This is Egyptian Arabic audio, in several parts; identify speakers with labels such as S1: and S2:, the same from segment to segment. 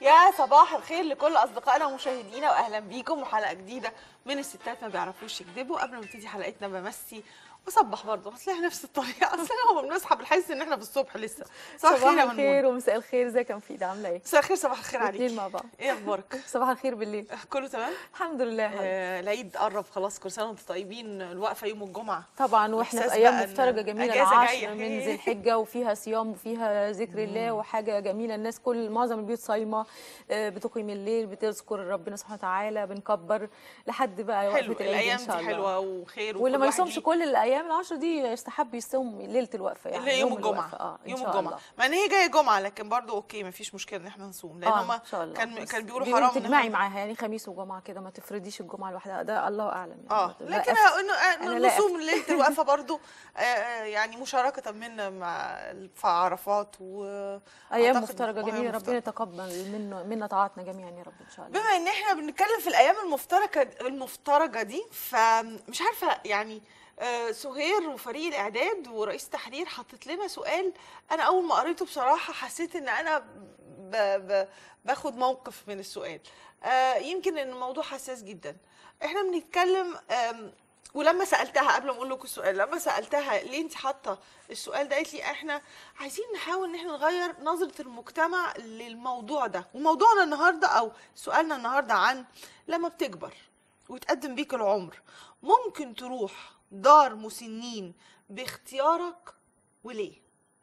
S1: يا صباح الخير لكل اصدقائنا ومشاهدينا واهلا بيكم وحلقه جديده من الستات ما بيعرفوش يكذبوا قبل ما نبتدي حلقتنا بمسي وصبح برضه هتلاقي نفس الطريقه اصل هو بنصحى بنحس ان احنا في الصبح لسه صباح الخير يا
S2: صباح الخير
S1: منمون
S2: ومساء الخير ازيك يا مفيدة عاملة ايه؟
S1: مساء الخير صباح الخير
S2: الاثنين
S1: عليك
S2: مع بعض
S1: ايه اخبارك
S2: صباح الخير بالليل
S1: كله تمام
S2: الحمد لله يا حبيبي.
S1: آه العيد قرب خلاص كل سنه وانتم طيبين الوقفه يوم الجمعه
S2: طبعا واحنا في
S1: إحساس
S2: ايام
S1: بقى إن
S2: مفترجة جميلة
S1: أجازة
S2: العشر
S1: جاية.
S2: من ذي الحجة وفيها صيام وفيها ذكر الله وحاجة جميلة الناس كل معظم البيوت صايمة آه، بتقيم الليل بتذكر ربنا سبحانه وتعالى بنكبر لحد بقى
S1: حلو
S2: وقفة العيد
S1: الايام
S2: ان شاء
S1: دي
S2: الله
S1: حلوه وخير
S2: واللي
S1: وكل
S2: ما
S1: واحد
S2: يصومش
S1: ليه-
S2: كل الايام العشر دي يستحب يصوم ليله الوقفه يعني
S1: اللي هي يوم
S2: الوقفة.
S1: الجمعه
S2: اه إن
S1: يوم
S2: شاء
S1: الجمعه
S2: الله.
S1: مع ان هي جايه جمعه لكن برضو اوكي مفيش مشكله ان احنا نصوم لان
S2: اه
S1: هما
S2: ان شاء الله
S1: كان
S2: بس
S1: كان بيقولوا
S2: بيقولوا
S1: حرام إن
S2: تجمعي
S1: إحنا-
S2: معاها يعني خميس وجمعه كده ما تفرديش الجمعه لوحدها ده الله اعلم يعني
S1: اه
S2: لا
S1: لكن
S2: أفتي.
S1: انه
S2: أنا
S1: آه،
S2: لا
S1: نصوم ليله الوقفه برضو آه، آه، يعني مشاركه منا مع في عرفات و
S2: ايام
S1: أعتقد
S2: مفترجه
S1: إنه
S2: جميله
S1: أيام
S2: ربنا يتقبل منا منا طاعتنا جميعا يا رب ان شاء الله
S1: بما ان احنا بنتكلم في الايام المفترجه المفترجه دي فمش عارفه يعني آه، سهير وفريق الاعداد ورئيس التحرير حطت لنا سؤال انا اول ما قريته بصراحه حسيت ان انا ب... ب... باخد موقف من السؤال آه، يمكن ان الموضوع حساس جدا احنا بنتكلم آم، ولما سالتها قبل ما اقول لكم السؤال لما سالتها ليه انت حاطه السؤال ده قالت لي احنا عايزين نحاول ان احنا نغير نظره المجتمع للموضوع ده وموضوعنا النهارده او سؤالنا النهارده عن لما بتكبر ويتقدم بيك العمر ممكن تروح دار مسنين باختيارك وليه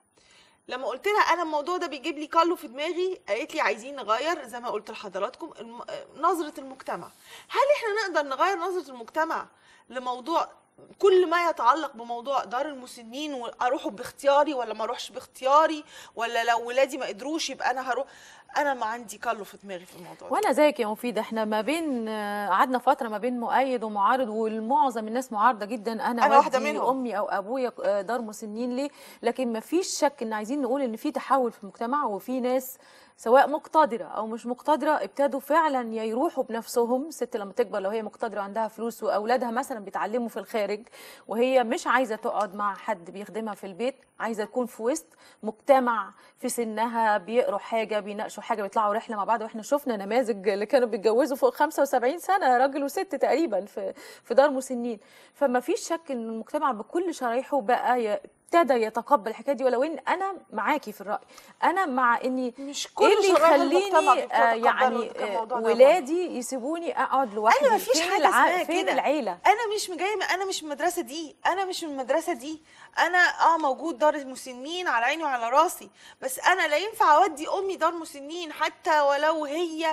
S1: لما قلت لها انا الموضوع ده بيجيب لي كالو في دماغي قالت لي عايزين نغير زي ما قلت لحضراتكم الم... نظره المجتمع هل احنا نقدر نغير نظره المجتمع لموضوع كل ما يتعلق بموضوع دار المسنين واروح باختياري ولا ما اروحش باختياري ولا لو ولادي ما قدروش يبقى انا هروح انا ما عندي كالو في دماغي في الموضوع ده
S2: وانا زيك يا مفيد احنا ما بين آه، قعدنا فتره ما بين مؤيد ومعارض والمعظم الناس معارضه جدا انا,
S1: أنا واحدة
S2: والدي
S1: منهم.
S2: امي او ابويا آه، دار مسنين ليه لكن ما فيش شك ان عايزين نقول ان في تحول في المجتمع وفي ناس سواء مقتدره او مش مقتدره ابتدوا فعلا يا يروحوا بنفسهم ست لما تكبر لو هي مقتدره وعندها فلوس واولادها مثلا بيتعلموا في الخارج وهي مش عايزه تقعد مع حد بيخدمها في البيت عايزه تكون في وسط مجتمع في سنها بيقروا حاجه بيناقشوا حاجه بيطلعوا رحله مع بعض واحنا شفنا نماذج اللي كانوا بيتجوزوا فوق 75 سنه راجل وست تقريبا في في دار مسنين فما فيش شك ان المجتمع بكل شرايحه بقى ي- ابتدى يتقبل الحكايه دي ولو ان انا معاكي في الراي انا مع اني
S1: مش كل
S2: ايه اللي
S1: شرايح المجتمع
S2: يخليني
S1: بتتقبل
S2: آه يعني
S1: الموضوع
S2: آه
S1: ده
S2: ولادي يسيبوني اقعد لوحدي
S1: انا مفيش
S2: فين
S1: حاجه
S2: الع-
S1: اسمها
S2: فين
S1: كده
S2: العيله
S1: انا مش جايه انا مش من المدرسه دي انا مش من المدرسه دي انا اه موجود دار المسنين على عيني وعلى راسي بس انا لا ينفع اودي امي دار مسنين حتى ولو هي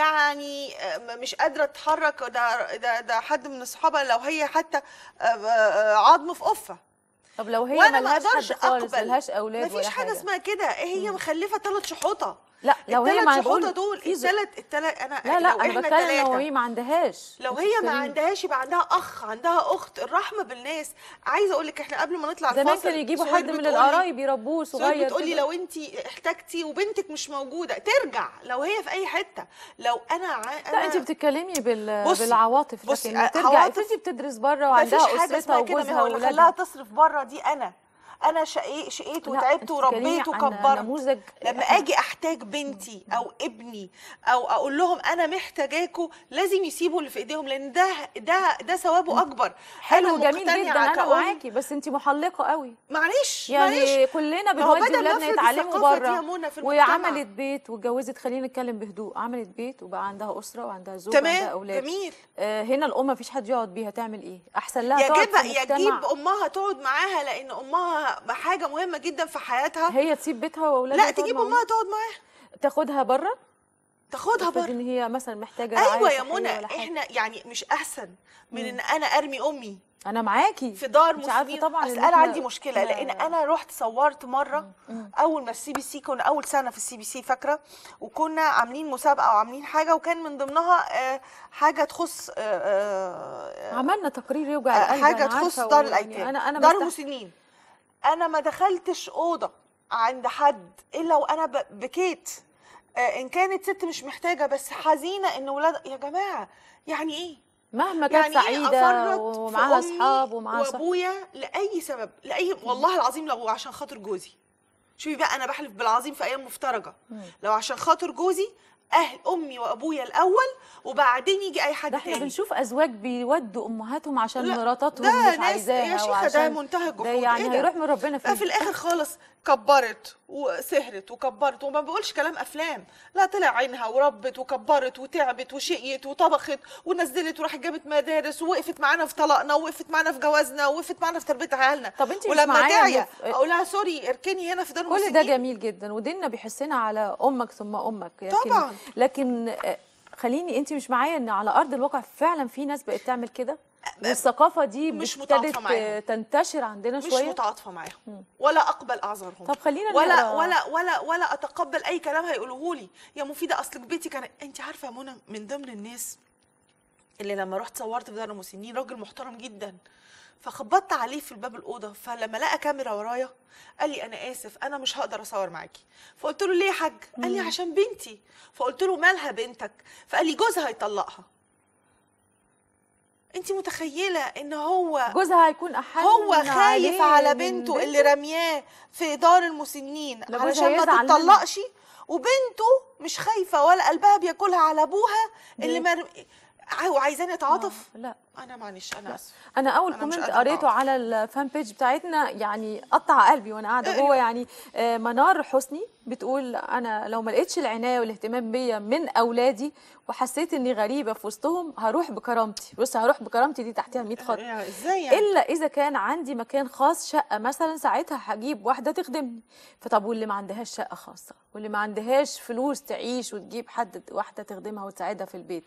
S1: يعني آه، مش قادره تتحرك ده ده ده حد من اصحابها لو هي حتى آه، آه، عظم في قفه
S2: طب لو هي
S1: وانا ما
S2: ملهاش
S1: اقدرش
S2: حد خالص
S1: اقبل
S2: ملهاش اولاد
S1: مفيش
S2: ولا
S1: حاجه
S2: حاجه
S1: اسمها كده هي مخلفه ثلاث شحوطه
S2: لا لو هي
S1: الثلاث
S2: ما
S1: شحوطه
S2: بقول
S1: دول
S2: في ز-
S1: الثلاث الثلاث انا
S2: لا لا
S1: لو
S2: انا
S1: احنا
S2: بتكلم لو
S1: ثلاثه
S2: هي ما عندهاش
S1: لو
S2: أنت
S1: هي ما
S2: بتتكلمي.
S1: عندهاش يبقى عندها اخ عندها اخت الرحمه بالناس عايزه اقول لك احنا قبل ما نطلع
S2: زمان
S1: الفاصل
S2: كانوا يجيبوا
S1: سهير
S2: حد من
S1: بتقولي-
S2: القرايب يربوه
S1: سهير
S2: صغير
S1: بتقولي
S2: كده.
S1: لو انت احتاجتي وبنتك مش موجوده ترجع لو هي في اي حته لو انا ع...
S2: لا
S1: أنا
S2: انت بتتكلمي بال...
S1: بصي-
S2: بالعواطف
S1: بصي،
S2: لكن
S1: آه،
S2: ترجع
S1: عواطف-
S2: افرضي بتدرس بره
S1: مفيش
S2: وعندها
S1: حاجه
S2: اسرتها
S1: اسمها كده ما
S2: وجوزها
S1: هو اللي خلاها
S2: واولادها
S1: تصرف بره دي انا انا شقيت شقيت
S2: لا،
S1: وتعبت
S2: أنت بتتكلمي
S1: وربيت
S2: عن
S1: وكبرت
S2: نموذج
S1: لما
S2: إحنا-
S1: اجي احتاج بنتي او ابني او اقول لهم انا محتاجاكوا لازم يسيبوا اللي في ايديهم لان ده ده ده ثوابه اكبر
S2: حلو
S1: أنا
S2: جميل
S1: مقتنعة
S2: جدا انا
S1: كأم.
S2: معاكي بس انت محلقه قوي
S1: معلش معلش
S2: يعني كلنا
S1: ما هو
S2: بنودي
S1: بدل ما
S2: ولادنا
S1: أفرض
S2: يتعلموا
S1: الثقافة دي يا
S2: بره
S1: منى في المجتمع.
S2: وعملت بيت واتجوزت خلينا نتكلم بهدوء عملت بيت وبقى عندها اسره وعندها زوج وعندها
S1: تمام
S2: اولاد
S1: جميل
S2: آه هنا الام مفيش حد يقعد بيها تعمل ايه احسن لها تقعد
S1: يجب
S2: في
S1: يجيب
S2: مجتمع
S1: امها تقعد معاها لان امها حاجه مهمه جدا في حياتها
S2: هي تسيب بيتها واولادها
S1: لا
S2: تقعد
S1: تجيب
S2: مع
S1: امها تقعد معاها
S2: تاخدها بره
S1: تاخدها
S2: افرض
S1: بره
S2: ان هي مثلا محتاجه رعاية
S1: ايوه يا
S2: صحية
S1: منى
S2: ولا حاجة.
S1: احنا يعني مش احسن من ان انا ارمي امي
S2: انا معاكي
S1: في دار
S2: مش عارفه
S1: مسنين
S2: طبعا
S1: اصل
S2: إن
S1: انا
S2: إحنا-
S1: عندي مشكله
S2: إحنا-
S1: لان انا رحت صورت مره اول ما السي بي سي كنا اول سنه في السي بي سي فاكره وكنا عاملين مسابقه او عاملين حاجه وكان من ضمنها آه، حاجه تخص آه، آه،
S2: عملنا تقرير يوجع
S1: آه،
S2: القلب
S1: حاجه
S2: أنا
S1: تخص
S2: عارفة
S1: دار
S2: ويعني
S1: الايتام
S2: انا انا
S1: دار
S2: بستح-
S1: المسنين انا ما دخلتش اوضه عند حد الا وانا ب- بكيت آه، ان كانت ست مش محتاجه بس حزينه ان ولاد يا جماعه يعني ايه
S2: مهما كانت
S1: يعني ايه
S2: سعيده
S1: افرط
S2: ومعاها
S1: في أمي
S2: اصحاب ومعاها صح...
S1: وابويا لاي سبب لاي والله العظيم لو عشان خاطر جوزي شوفي بقى انا بحلف بالعظيم في ايام مفترجه لو عشان خاطر جوزي اهل امي وابويا الاول وبعدين يجي اي حد
S2: ده احنا
S1: تاني
S2: بنشوف ازواج بيودوا امهاتهم عشان
S1: لا،
S2: مراتاتهم
S1: ده
S2: مش
S1: ناس-
S2: عايزاها
S1: يا شيخة ده
S2: وعشان
S1: منتهى الجحود.
S2: ده يعني
S1: إيه ده؟
S2: هيروح من ربنا
S1: بقى في
S2: فين
S1: الاخر خالص كبرت وسهرت وكبرت وما بقولش كلام افلام لا طلع عينها وربت وكبرت وتعبت وشقيت وطبخت ونزلت وراحت جابت مدارس ووقفت معانا في طلاقنا ووقفت معانا في جوازنا ووقفت معانا في تربيه عيالنا
S2: طب انت مش
S1: ولما
S2: معايا
S1: تعيا
S2: إنه-
S1: اقول لها سوري اركني هنا في دار
S2: كل ده
S1: المسنين
S2: جميل جدا وديننا بيحسنا على امك ثم امك لكن
S1: طبعاً.
S2: لكن آه، خليني انت مش معايا ان على ارض الواقع فعلا في ناس بقت تعمل كده والثقافه دي
S1: مش
S2: ابتدت
S1: متعاطفة معاهم.
S2: تنتشر عندنا
S1: مش
S2: شويه
S1: متعاطفه معاهم ولا اقبل اعذارهم
S2: طب خلينا
S1: ولا
S2: نقرا.
S1: ولا ولا ولا اتقبل اي كلام هيقولوه لي يا مفيده اصلك بيتي كان انت عارفه يا منى من ضمن الناس اللي لما رحت صورت في دار المسنين راجل محترم جدا فخبطت عليه في الباب الاوضه فلما لقى كاميرا ورايا قال لي انا اسف انا مش هقدر اصور معاكي فقلت له ليه يا حاج قال لي عشان بنتي فقلت له مالها بنتك فقال لي جوزها هيطلقها انت متخيله ان هو
S2: جوزها هيكون احن
S1: هو خايف
S2: عليه
S1: على
S2: من
S1: بنته اللي رمياه في دار المسنين
S2: لا جوزها
S1: علشان ما
S2: يزعل منه.
S1: تتطلقش وبنته مش خايفه ولا قلبها بياكلها على ابوها اللي
S2: ليه؟
S1: مر... ع- وعايزاني اتعاطف
S2: لا
S1: انا معلش انا اسف
S2: انا اول
S1: أنا مش
S2: كومنت
S1: قادرة
S2: قريته
S1: أقف.
S2: على الفان بيج بتاعتنا يعني قطع قلبي وانا قاعده جوه يعني آه، منار حسني بتقول انا لو ما لقيتش العنايه والاهتمام بيا من اولادي وحسيت اني غريبه في وسطهم هروح بكرامتي بص هروح بكرامتي دي تحتها 100 خط
S1: يعني ازاي يعني
S2: الا اذا كان عندي مكان خاص شقه مثلا ساعتها هجيب واحده تخدمني فطب واللي ما عندهاش شقه خاصه واللي ما عندهاش فلوس تعيش وتجيب حد واحده تخدمها وتساعدها في البيت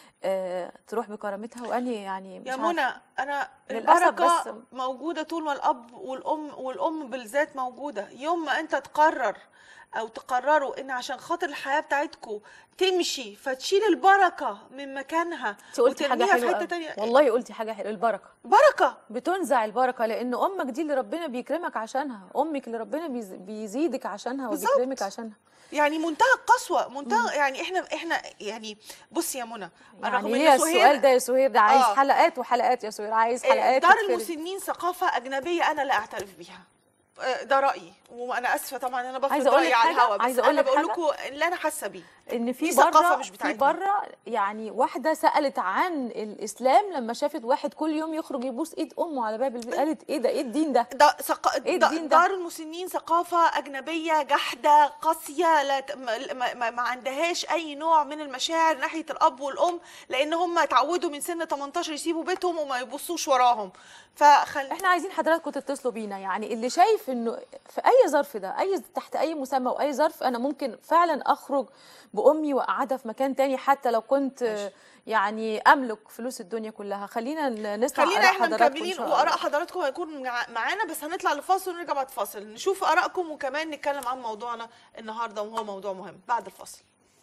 S2: آه تروح بكرامتها واني يعني مش
S1: يا
S2: عارفة.
S1: منى انا
S2: للأسف
S1: البركه
S2: بس-
S1: موجوده طول ما الاب والام والام بالذات موجوده يوم ما انت تقرر او تقرروا ان عشان خاطر الحياه بتاعتكم تمشي فتشيل البركه من مكانها
S2: انت قلتي حاجه
S1: وترميها في
S2: حلوه
S1: حته
S2: أوي.
S1: تانية
S2: والله قلتي حاجه حلوه البركه
S1: بركه
S2: بتنزع البركه لان امك دي اللي ربنا بيكرمك عشانها امك اللي ربنا بيز- بيزيدك عشانها
S1: بالظبط.
S2: وبيكرمك عشانها
S1: يعني منتهى القسوه منتهى يعني احنا احنا يعني بصي يا منى
S2: يعني
S1: إن
S2: ليه
S1: سهير-
S2: السؤال ده يا سهير ده عايز
S1: آه.
S2: حلقات وحلقات يا سهير عايز
S1: إيه،
S2: حلقات
S1: دار
S2: تتفرد.
S1: المسنين ثقافه اجنبيه انا لا اعترف بيها آه، ده رايي وانا اسفه طبعا انا بفرض
S2: عايزة أقول
S1: رايي
S2: لك
S1: على
S2: حاجة؟
S1: الهوا بس
S2: عايزة أقول
S1: انا
S2: لك
S1: بقول
S2: حاجة؟
S1: لكم اللي انا حاسه بيه
S2: ان في
S1: دي ثقافة
S2: بره
S1: مش
S2: في
S1: بتاعتنا.
S2: بره يعني واحده سالت عن الاسلام لما شافت واحد كل يوم يخرج يبوس ايد امه على باب البيت قالت ايه ده ايه الدين ده
S1: ده ثق...
S2: إيه
S1: دا-
S2: الدين ده؟
S1: دار المسنين ثقافة أجنبية جحدة قاسية لا ت... ما... ما... ما عندهاش أي نوع من المشاعر ناحية الأب والأم لأن هم اتعودوا من سن 18 يسيبوا بيتهم وما يبصوش وراهم فخل...
S2: احنا عايزين حضراتكم تتصلوا بينا يعني اللي شايف انه في اي ظرف ده اي تحت اي مسمى واي ظرف انا ممكن فعلا اخرج بامي واقعدها في مكان تاني حتى لو كنت آه، يعني املك فلوس الدنيا كلها خلينا ن- نسمع
S1: خلينا
S2: آراء
S1: احنا
S2: حضراتكم إن
S1: مكملين
S2: شاء الله.
S1: واراء حضراتكم هيكون مع- معانا بس هنطلع لفاصل ونرجع بعد فاصل نشوف ارائكم وكمان نتكلم عن موضوعنا النهارده وهو موضوع مهم بعد الفاصل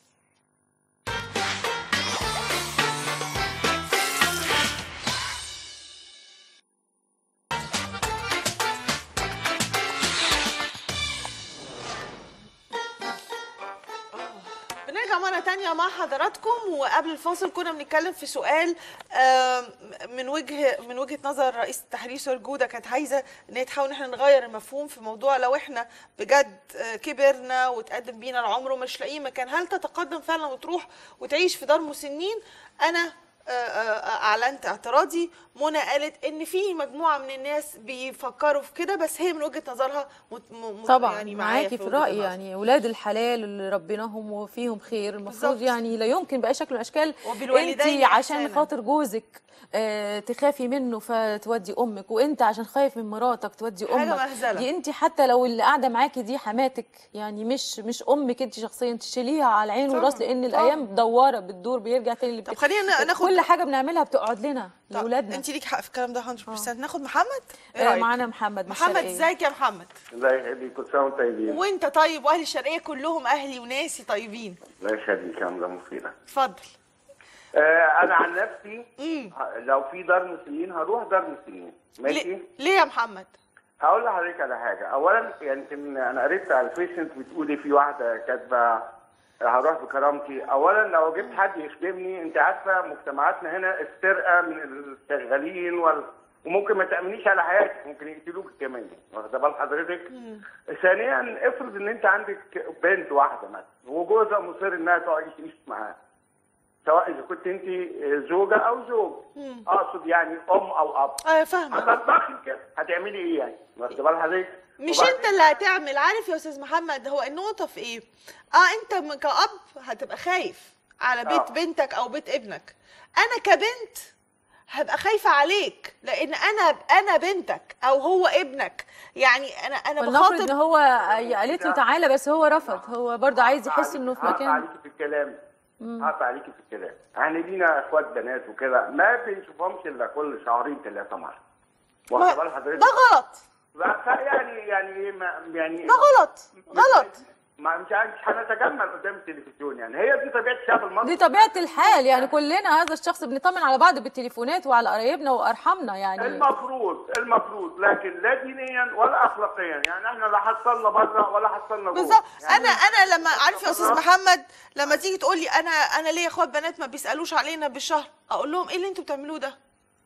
S1: بنرجع مرة تانية مع حضراتكم وقبل الفاصل كنا بنتكلم في سؤال آم، من وجه من وجهة نظر رئيس التحرير سور جودة كانت عايزة ان هي تحاول ان احنا نغير المفهوم في موضوع لو احنا بجد آه، كبرنا وتقدم بينا العمر ومش لاقيين مكان هل تتقدم فعلا وتروح وتعيش في دار مسنين؟ انا آه، آه، اعلنت اعتراضي منى قالت ان في مجموعه من الناس بيفكروا في كده بس هي من وجهه نظرها مت- م- م-
S2: طبعا
S1: يعني معايا
S2: معاكي في
S1: وجهة
S2: الرأي
S1: النظر.
S2: يعني ولاد الحلال اللي ربيناهم وفيهم خير المفروض
S1: بالظبط.
S2: يعني لا يمكن بأي شكل من الأشكال
S1: وبالوالدين
S2: انت عشان
S1: إحسانا.
S2: خاطر جوزك آه تخافي منه فتودي امك وانت عشان خايف من مراتك تودي
S1: حاجة
S2: امك
S1: مهزلة.
S2: دي انت حتى لو اللي قاعده معاكي دي حماتك يعني مش مش امك انت شخصيا تشيليها على العين
S1: طبعاً،
S2: والراس لان
S1: طبعاً.
S2: الايام دواره بتدور بيرجع تاني
S1: طب خلينا ناخد
S2: كل حاجه بنعملها بتقعد لنا
S1: طب
S2: لاولادنا
S1: انت ليك حق في الكلام ده 100% ناخد محمد ايه
S2: آه
S1: رأيك؟
S2: معانا محمد من
S1: محمد
S2: الشرقية.
S1: ازيك يا محمد
S3: الله يخليك كل سنه وانت طيبين
S1: وانت طيب واهل الشرقيه كلهم اهلي وناسي طيبين
S3: الله يخليك يا مدام مفيدة
S1: اتفضل
S3: آه انا عن نفسي
S1: امم
S3: ه- لو في دار مسنين هروح دار مسنين ماشي
S1: ليه ليه يا محمد
S3: هقول لحضرتك على حاجه اولا يمكن انا قريت على الفيس انت بتقولي في واحده كاتبه هروح بكرامتي اولا لو جبت حد يخدمني انت عارفه مجتمعاتنا هنا السرقه من الشغالين وال وممكن ما تامنيش على حياتك ممكن يقتلوك كمان واخده بال حضرتك ثانيا افرض ان انت عندك بنت واحده مثلا وجوزها مصر انها تقعد تعيش معاها سواء اذا كنت انت زوجه او زوج اقصد يعني ام او اب
S1: ايوه فاهمه
S3: هتطبخي كده هتعملي ايه يعني واخده بال حضرتك
S1: مش
S3: وبعدين-
S1: انت اللي هتعمل عارف يا استاذ محمد هو النقطه في ايه اه انت م- كأب هتبقى خايف على بيت
S3: آه.
S1: بنتك او بيت ابنك انا كبنت هبقى خايفه عليك لان انا انا بنتك او هو ابنك يعني انا انا
S2: ولنفرض ان
S1: بخاطب
S2: هو قالت له تعالى بس هو رفض هو برضه عايز يحس انه في
S3: هقطع
S2: مكان
S3: عليكي في الكلام هقطع عليكي في الكلام يعني لينا اخوات بنات وكده ما بنشوفهمش الا كل شهرين ثلاثه مره واخده بال
S1: ما-
S3: حضرتك
S1: ده غلط
S3: ف- يعني يعني ايه ما يعني
S1: ده غلط غلط
S3: ما مش عارف- مش هنتجمل قدام التلفزيون يعني هي دي طبيعه الشعب المصري
S2: دي طبيعة الحال يعني كلنا هذا الشخص بنطمن على بعض بالتليفونات وعلى قرايبنا وارحامنا يعني
S3: المفروض المفروض لكن لا دينيا ولا اخلاقيا يعني احنا لا حصلنا بره ولا حصلنا جوه
S1: بالظبط
S3: يعني
S1: انا انا لما عارف يا استاذ محمد لما تيجي تقول لي انا انا ليا اخوات بنات ما بيسالوش علينا بالشهر اقول لهم ايه اللي انتوا بتعملوه ده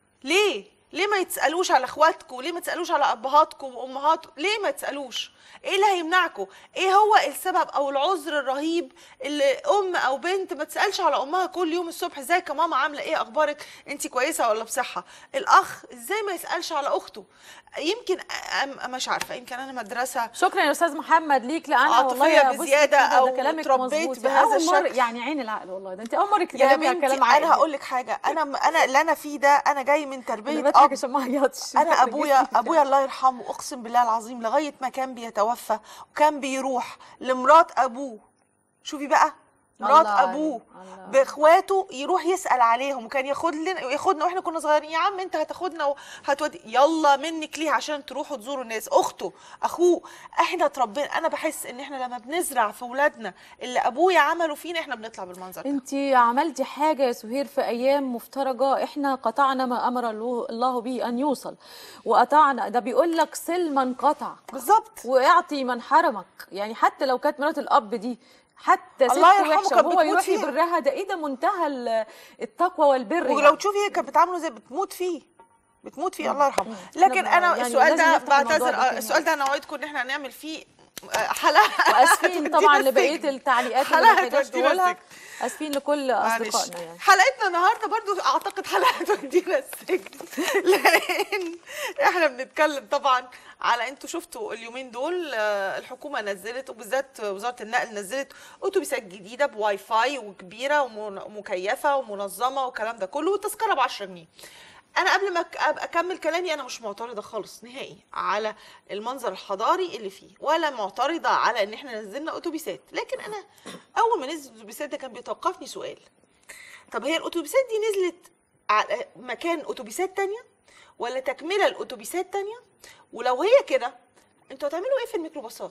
S1: ليه ليه ما يتسالوش على اخواتكم ليه ما تسالوش على ابهاتكم وامهاتكم ليه ما تسالوش ايه اللي هيمنعكم ايه هو السبب او العذر الرهيب اللي ام او بنت ما تسالش على امها كل يوم الصبح ازيك يا ماما عامله ايه اخبارك انت كويسه ولا بصحه الاخ ازاي ما يسالش على اخته يمكن أ- أ- مش عارفه يمكن انا مدرسه
S2: شكرا يا استاذ محمد ليك لأ انا
S1: عاطفية
S2: والله يا بصي
S1: بزيادة
S2: كده ده
S1: أو
S2: كلامك
S1: اتربيت
S2: مظبوط.
S1: بهذا
S2: أول مرة
S1: الشكل.
S2: يعني عين العقل والله ده انت اول مره
S1: يا
S2: تتكلمي على
S1: بنتي
S2: كلام عقل
S1: انا هقول لك حاجه انا انا اللي انا فيه ده انا جاي من
S2: اللي
S1: تربيه
S2: بضحك
S1: اب
S2: عشان ما عيطش
S1: انا ابويا ابويا الله يرحمه اقسم بالله العظيم لغايه ما كان بيتوفى وكان بيروح لمرات ابوه شوفي بقى مرات
S2: الله
S1: ابوه
S2: عليك، الله.
S1: باخواته يروح يسال عليهم وكان ياخد لنا ياخدنا واحنا كنا صغيرين يا عم انت هتاخدنا وهتودي يلا منك ليه عشان تروحوا تزوروا الناس اخته اخوه احنا اتربينا انا بحس ان احنا لما بنزرع في اولادنا اللي ابويا عمله فينا احنا بنطلع بالمنظر ده
S2: انت عملتي حاجه يا سهير في ايام مفترجه احنا قطعنا ما امر الله- الله به ان يوصل وقطعنا ده بيقول لك سل من قطع
S1: بالظبط
S2: واعطي من حرمك يعني حتى لو كانت مرات الاب دي حتى ست
S1: الله يرحمه
S2: وحشه
S1: كانت
S2: وهو
S1: بتموت
S2: يروح
S1: فيها.
S2: يبرها ده ايه ده منتهى ال- التقوى والبر
S1: ولو
S2: يعني.
S1: تشوفي هي كانت بتعامله زي بتموت فيه بتموت فيه الله يرحمه
S2: إحنا
S1: لكن
S2: ب-
S1: انا
S2: يعني
S1: السؤال
S2: لازم
S1: ده
S2: نفتح الموضوع ده
S1: بعتذر
S2: تاني.
S1: السؤال ده انا اوعدكم ان احنا هنعمل فيه آه، حلقه
S2: واسفين
S1: هتودينا
S2: طبعا لبقيه
S1: السجن.
S2: التعليقات اللي
S1: حلقة
S2: ما لحقناش
S1: هتودينا
S2: نقولها
S1: السجن.
S2: اسفين لكل
S1: معلش
S2: اصدقائنا يعني
S1: حلقتنا النهارده برضو اعتقد حلقه تودينا السجن لان احنا بنتكلم طبعا على انتوا شفتوا اليومين دول آه، الحكومه نزلت وبالذات وزاره النقل نزلت اتوبيسات جديده بواي فاي وكبيره ومن- ومكيفه ومنظمه والكلام ده كله والتذكره ب 10 جنيه انا قبل ما أك- أبقى اكمل كلامي انا مش معترضه خالص نهائي على المنظر الحضاري اللي فيه ولا معترضه على ان احنا نزلنا اتوبيسات لكن انا اول ما نزل الاتوبيسات ده كان بيتوقفني سؤال طب هي الاتوبيسات دي نزلت على مكان اتوبيسات تانية ولا تكمله لاتوبيسات تانية ولو هي كده انتوا هتعملوا ايه في الميكروباصات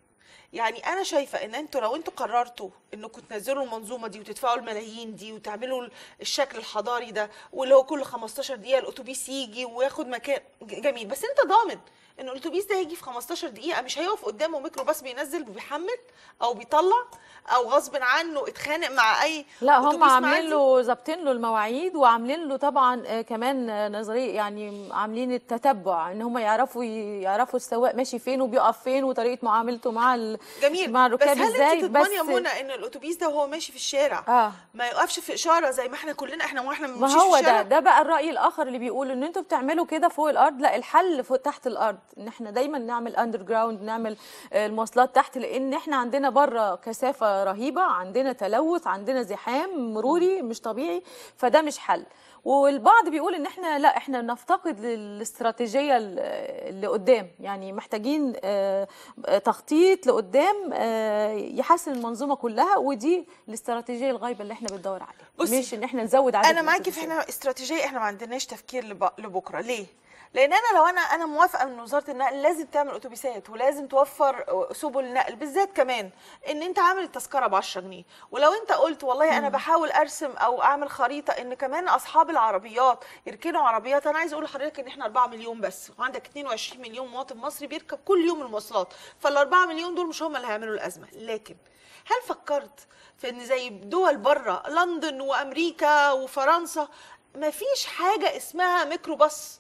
S1: يعني انا شايفه ان انتوا لو انتوا قررتوا انكم تنزلوا المنظومه دي وتدفعوا الملايين دي وتعملوا الشكل الحضاري ده واللي هو كل 15 دقيقه الاتوبيس يجي وياخد مكان ج- جميل بس انت ضامن ان الاتوبيس ده هيجي في 15 دقيقه مش هيقف قدامه ميكروباص بينزل وبيحمل او بيطلع او غصب عنه اتخانق مع اي
S2: لا هم
S1: أتوبيس
S2: عاملين
S1: معدي.
S2: له ظابطين له المواعيد وعاملين له طبعا آه، كمان آه، نظريه يعني عاملين التتبع ان هم يعرفوا يعرفوا السواق ماشي فين وبيقف فين وطريقه معاملته مع ال...
S1: جميل
S2: مع
S1: بس
S2: الركاب
S1: هل
S2: ازاي
S1: انت تضمني يا منى ان الاتوبيس ده وهو ماشي في الشارع
S2: اه
S1: ما يوقفش في اشاره زي ما احنا كلنا احنا واحنا
S2: ما
S1: بنمشي
S2: هو
S1: في الشارع
S2: ده ده بقى الرأي الآخر اللي بيقول إن أنتوا بتعملوا كده فوق الأرض لا الحل فوق تحت الأرض إن إحنا دايما نعمل أندر جراوند نعمل آه، المواصلات تحت لأن إحنا عندنا بره كثافة رهيبة عندنا تلوث عندنا زحام مروري مش طبيعي فده مش حل والبعض بيقول ان احنا لا احنا نفتقد للاستراتيجيه ال- اللي قدام يعني محتاجين آه، آه، تخطيط لقدام آه، يحسن المنظومه كلها ودي الاستراتيجيه الغايبه اللي احنا بندور عليها
S1: بصي،
S2: مش ان احنا نزود عدد
S1: انا معاكي في
S2: الأتوبيسات.
S1: احنا استراتيجيه احنا ما عندناش تفكير لب- لبكره ليه لان انا لو انا انا موافقه ان وزاره النقل لازم تعمل اتوبيسات ولازم توفر سبل نقل بالذات كمان ان انت عامل التذكره ب 10 جنيه ولو انت قلت والله انا بحاول ارسم او اعمل خريطه ان كمان اصحاب العربيات يركنوا عربيات انا عايز اقول لحضرتك ان احنا 4 مليون بس وعندك 22 مليون مواطن مصري بيركب كل يوم المواصلات فال 4 مليون دول مش هم اللي هيعملوا الازمه لكن هل فكرت في ان زي دول بره لندن وامريكا وفرنسا مفيش حاجه اسمها ميكروباص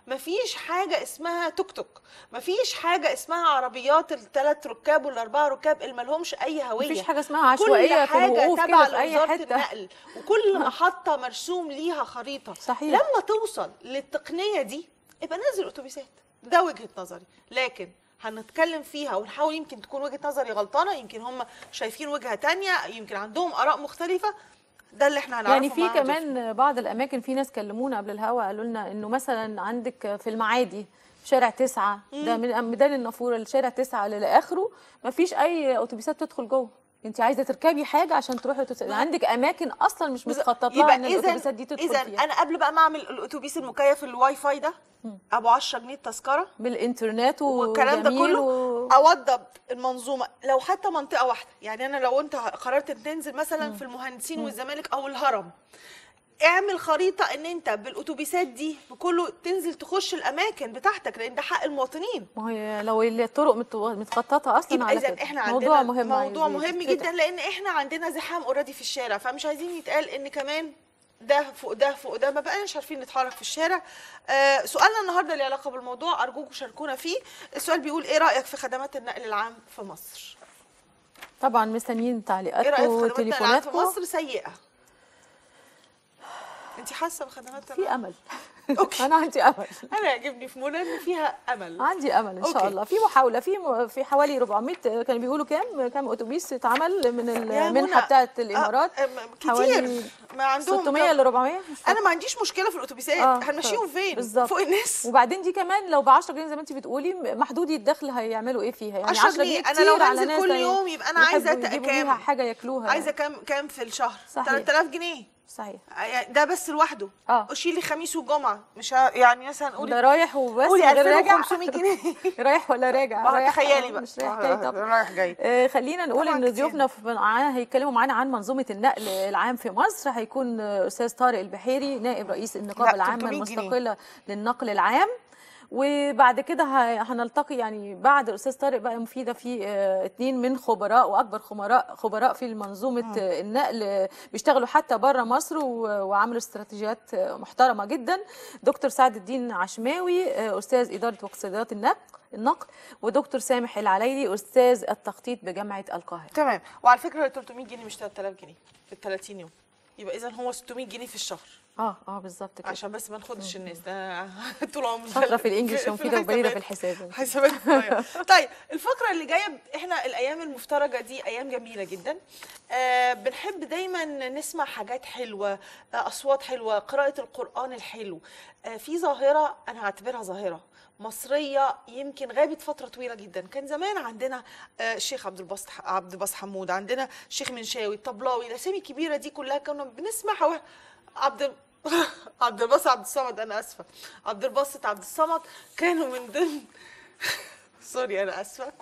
S1: مفيش حاجه اسمها توك توك مفيش حاجه اسمها عربيات الثلاث ركاب والاربعه ركاب اللي مالهمش اي هويه
S2: مفيش حاجه اسمها عشوائيه في الوقوف كده
S1: تابعة
S2: في اي
S1: لوزارة
S2: حته
S1: النقل وكل محطه مرسوم ليها خريطه
S2: صحيح.
S1: لما توصل للتقنيه دي يبقى نزل اتوبيسات ده وجهه نظري لكن هنتكلم فيها ونحاول يمكن تكون وجهه نظري غلطانه يمكن هم شايفين وجهه تانية يمكن عندهم اراء مختلفه ده اللي احنا هنعرفه
S2: يعني في
S1: مع ضيوفنا.
S2: كمان بعض الاماكن في ناس كلمونا قبل الهوا قالوا لنا انه مثلا عندك في المعادي في شارع تسعة ده من ميدان النافوره لشارع تسعة لاخره ما فيش اي اتوبيسات تدخل جوه انت عايزه تركبي حاجه عشان تروحي أتوبيس. عندك اماكن اصلا مش متخطط لها ان الاتوبيسات دي تدخل
S1: اذا
S2: فيها
S1: انا قبل بقى ما اعمل الاتوبيس المكيف الواي فاي ده ابو 10 جنيه التذكره
S2: بالانترنت
S1: والكلام ده
S2: وجميل
S1: كله
S2: و...
S1: اوضب المنظومه لو حتى منطقه واحده يعني انا لو انت قررت تنزل مثلا في المهندسين والزمالك او الهرم اعمل خريطه ان انت بالاتوبيسات دي بكله تنزل تخش الاماكن بتاعتك لان ده حق المواطنين
S2: ما هي لو الطرق مت- متخططه اصلا
S1: يبقى
S2: على
S1: اذا
S2: كده
S1: احنا
S2: موضوع
S1: عندنا
S2: مهم
S1: موضوع
S2: عايز
S1: مهم
S2: يتفتح.
S1: جدا لان احنا عندنا زحام اوريدي في الشارع فمش عايزين يتقال ان كمان ده فوق ده فوق ده ما بقناش عارفين نتحرك في الشارع آه سؤالنا النهارده له علاقه بالموضوع ارجوكم شاركونا فيه السؤال بيقول ايه رايك في خدمات النقل العام في مصر
S2: طبعا مستنيين
S1: ايه رايك في
S2: تعليقاتكم
S1: خدمات النقل العام في
S2: وتليفوناتكم
S1: مصر سيئه انت حاسه بخدمات
S2: في
S1: النقل
S2: امل
S1: أوكي.
S2: انا عندي امل
S1: انا يعجبني في منى ان فيها امل
S2: عندي امل ان شاء
S1: أوكي.
S2: الله في محاوله في م... في حوالي 400 كانوا بيقولوا كام كام اتوبيس اتعمل من
S1: يا
S2: المنحه
S1: منى،
S2: بتاعه الامارات
S1: آه، آه، كتير
S2: حوالي
S1: ما عندهم
S2: 600 ل 400 مش فاكرة.
S1: انا ما عنديش مشكله في الاتوبيسات
S2: آه،
S1: هنمشيهم
S2: ف-
S1: فين
S2: بالظبط.
S1: فوق الناس
S2: وبعدين دي كمان لو ب 10 جنيه زي ما انت بتقولي محدودي الدخل هيعملوا ايه فيها يعني
S1: 10
S2: 10
S1: جنيه.
S2: جنيه
S1: أنا لو
S2: كتير على
S1: هنزل
S2: ناس
S1: كل
S2: هي-
S1: يوم يبقى أنا عايزة
S2: يحبوا يجيبوا
S1: كام؟
S2: بيها حاجه ياكلوها
S1: عايزه
S2: يعني.
S1: كام كام في الشهر
S2: صحيح.
S1: 3000 جنيه
S2: صحيح
S1: يعني ده بس لوحده
S2: آه.
S1: شيلي خميس وجمعه مش ه... يعني مثلا
S2: ده
S1: قولي
S2: رايح وبس
S1: قولي
S2: غير راجع
S1: 2500 جنيه
S2: رايح ولا راجع
S1: ما هو
S2: رايح
S1: تخيلي
S2: آه،
S1: بقى
S2: مش رايح جاي طبعا
S1: رايح جاي
S2: آه، خلينا نقول
S1: طبعاً
S2: ان
S1: كتير.
S2: ضيوفنا في- معانا هيتكلموا معانا عن منظومه النقل العام في مصر هيكون آه، استاذ طارق البحيري نائب رئيس النقابه
S1: لا،
S2: العامه
S1: 300 جنيه.
S2: المستقله للنقل العام وبعد كده ه- هنلتقي يعني بعد الاستاذ طارق بقى مفيده في آه، اتنين من خبراء واكبر خبراء خبراء في منظومه آه، النقل آه، بيشتغلوا حتى بره مصر و- وعملوا استراتيجيات آه، محترمه جدا دكتور سعد الدين عشماوي آه، استاذ اداره واقتصاديات النقل النقل ودكتور سامح العلايلي استاذ التخطيط بجامعه القاهره
S1: تمام وعلى فكره ال 300 جنيه مش 3000 جنيه في ال 30 يوم يبقى اذا هو 600 جنيه في الشهر
S2: اه اه بالظبط كده
S1: عشان بس ما ناخدش الناس ده طول عمري
S2: شاطره في الانجليش ومفيده وبليده في
S1: الحسابات.
S2: الحساب
S1: حسابات صغيرة. طيب الفقرة اللي جاية احنا الأيام المفترجة دي أيام جميلة جدا آه بنحب دايما نسمع حاجات حلوة آه أصوات حلوة قراءة القرآن الحلو آه في ظاهرة أنا هعتبرها ظاهرة مصرية يمكن غابت فترة طويلة جدا كان زمان عندنا آه الشيخ عبد الباسط عبد الباسط حمود عندنا الشيخ منشاوي الطبلاوي الأسامي الكبيرة دي كلها كنا بنسمعها و- عبد عبد الباسط عبد الصمد انا اسفه عبد الباسط عبد الصمد كانوا من ضمن سوري انا اسفه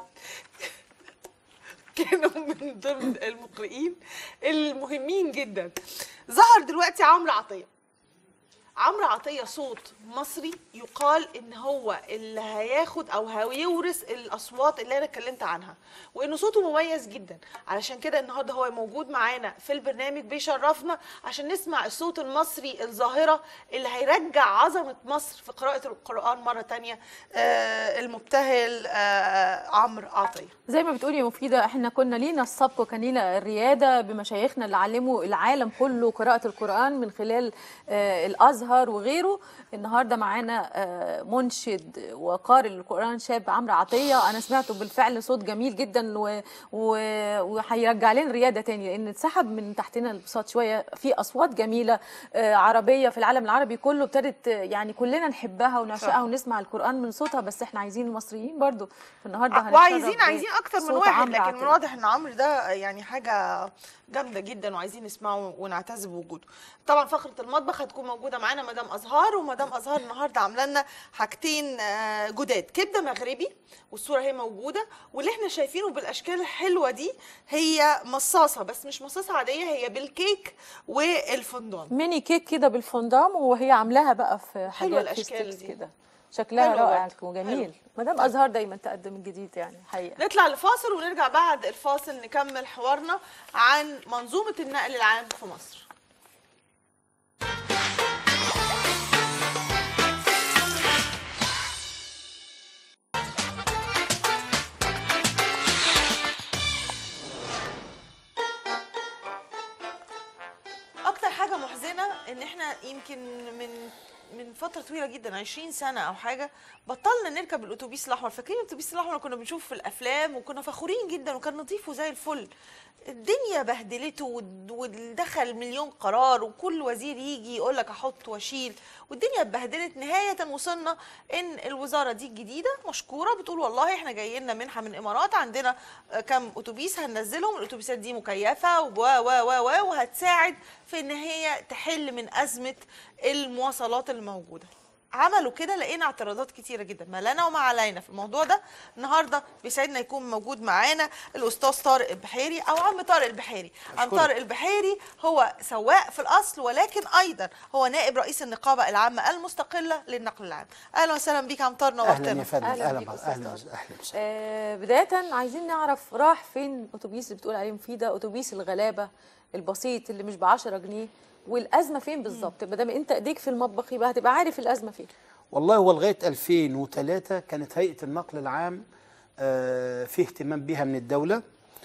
S1: كانوا من ضمن المقرئين المهمين جدا ظهر دلوقتي عمرو عطيه عمرو عطيه صوت مصري يقال ان هو اللي هياخد او هيورث الاصوات اللي انا اتكلمت عنها وانه صوته مميز جدا علشان كده النهارده هو موجود معانا في البرنامج بيشرفنا عشان نسمع الصوت المصري الظاهره اللي هيرجع عظمه مصر في قراءه القران مره تانية آه المبتهل آه عمرو عطيه
S2: زي ما بتقولي يا مفيدة احنا كنا لينا السبق وكان لينا الريادة بمشايخنا اللي علموا العالم كله قراءة القرآن من خلال آه الأزهر وغيره النهاردة معانا آه منشد وقارئ للقرآن شاب عمرو عطية أنا سمعته بالفعل صوت جميل جدا و- و- وهيرجع لنا الريادة تاني لأن اتسحب من تحتنا البساط شوية في أصوات جميلة آه عربية في العالم العربي كله ابتدت آه، يعني كلنا نحبها ونعشقها
S1: صح.
S2: ونسمع القرآن من صوتها بس احنا عايزين المصريين برضو فالنهارده هنتشرف
S1: وعايزين عايزين اكتر من
S2: بصوت
S1: واحد
S2: عمرو
S1: لكن
S2: عطية.
S1: من واضح ان عمرو ده يعني حاجه جامده جدا وعايزين نسمعه ونعتز بوجوده طبعا فقره المطبخ هتكون موجوده معانا مدام ازهار ومدام ازهار النهارده عامله لنا حاجتين آه، جداد كبده مغربي والصوره هي موجوده واللي احنا شايفينه بالاشكال الحلوه دي هي مصاصه بس مش مصاصه عاديه هي بالكيك والفندق
S2: ميني كيك كده بالفondant وهي عاملاها بقى في حاجات في
S1: الأشكال
S2: ستيكس
S1: دي.
S2: كده شكلها
S1: حلوة
S2: رائع
S1: برضه.
S2: وجميل مدام ازهار دايما تقدم الجديد يعني حقيقه
S1: نطلع لفاصل ونرجع بعد الفاصل نكمل حوارنا عن منظومه النقل العام في مصر اكتر حاجه محزنه ان احنا يمكن من من فتره طويله جدا 20 سنه او حاجه بطلنا نركب الاتوبيس الاحمر فاكرين الاتوبيس الاحمر كنا بنشوفه في الافلام وكنا فخورين جدا وكان نظيف وزي الفل الدنيا بهدلته ود- ودخل مليون قرار وكل وزير يجي يقول لك احط واشيل والدنيا اتبهدلت نهايه وصلنا ان الوزاره دي الجديده مشكوره بتقول والله احنا جاي لنا منحه من الامارات عندنا آه، كام اتوبيس هننزلهم الاتوبيسات دي مكيفه و و و و وهتساعد في ان هي تحل من ازمه المواصلات الموجوده عملوا كده لقينا اعتراضات كتيره جدا ما لنا وما علينا في الموضوع ده النهارده بيسعدنا يكون موجود معانا الاستاذ طارق البحيري او عم طارق البحيري عم
S4: أشكرك.
S1: طارق البحيري هو سواق في الاصل ولكن ايضا هو نائب رئيس النقابه العامه المستقله للنقل العام اهلا وسهلا بيك عم طارق
S4: اهلا
S1: نورتنا
S4: يا فندم
S2: أهلاً
S4: اهلا
S2: بيك
S4: بك-
S2: أستاذ
S4: اهلا
S2: طارق.
S4: اهلا وسهلا
S2: آه بدايه عايزين نعرف راح فين اتوبيس اللي بتقول عليه مفيده اتوبيس الغلابه البسيط اللي مش ب 10 جنيه والازمه فين بالظبط ما دام انت ايديك في المطبخ يبقى هتبقى عارف الازمه فين
S4: والله هو لغايه 2003 كانت هيئه النقل العام آه، في اهتمام بها من الدوله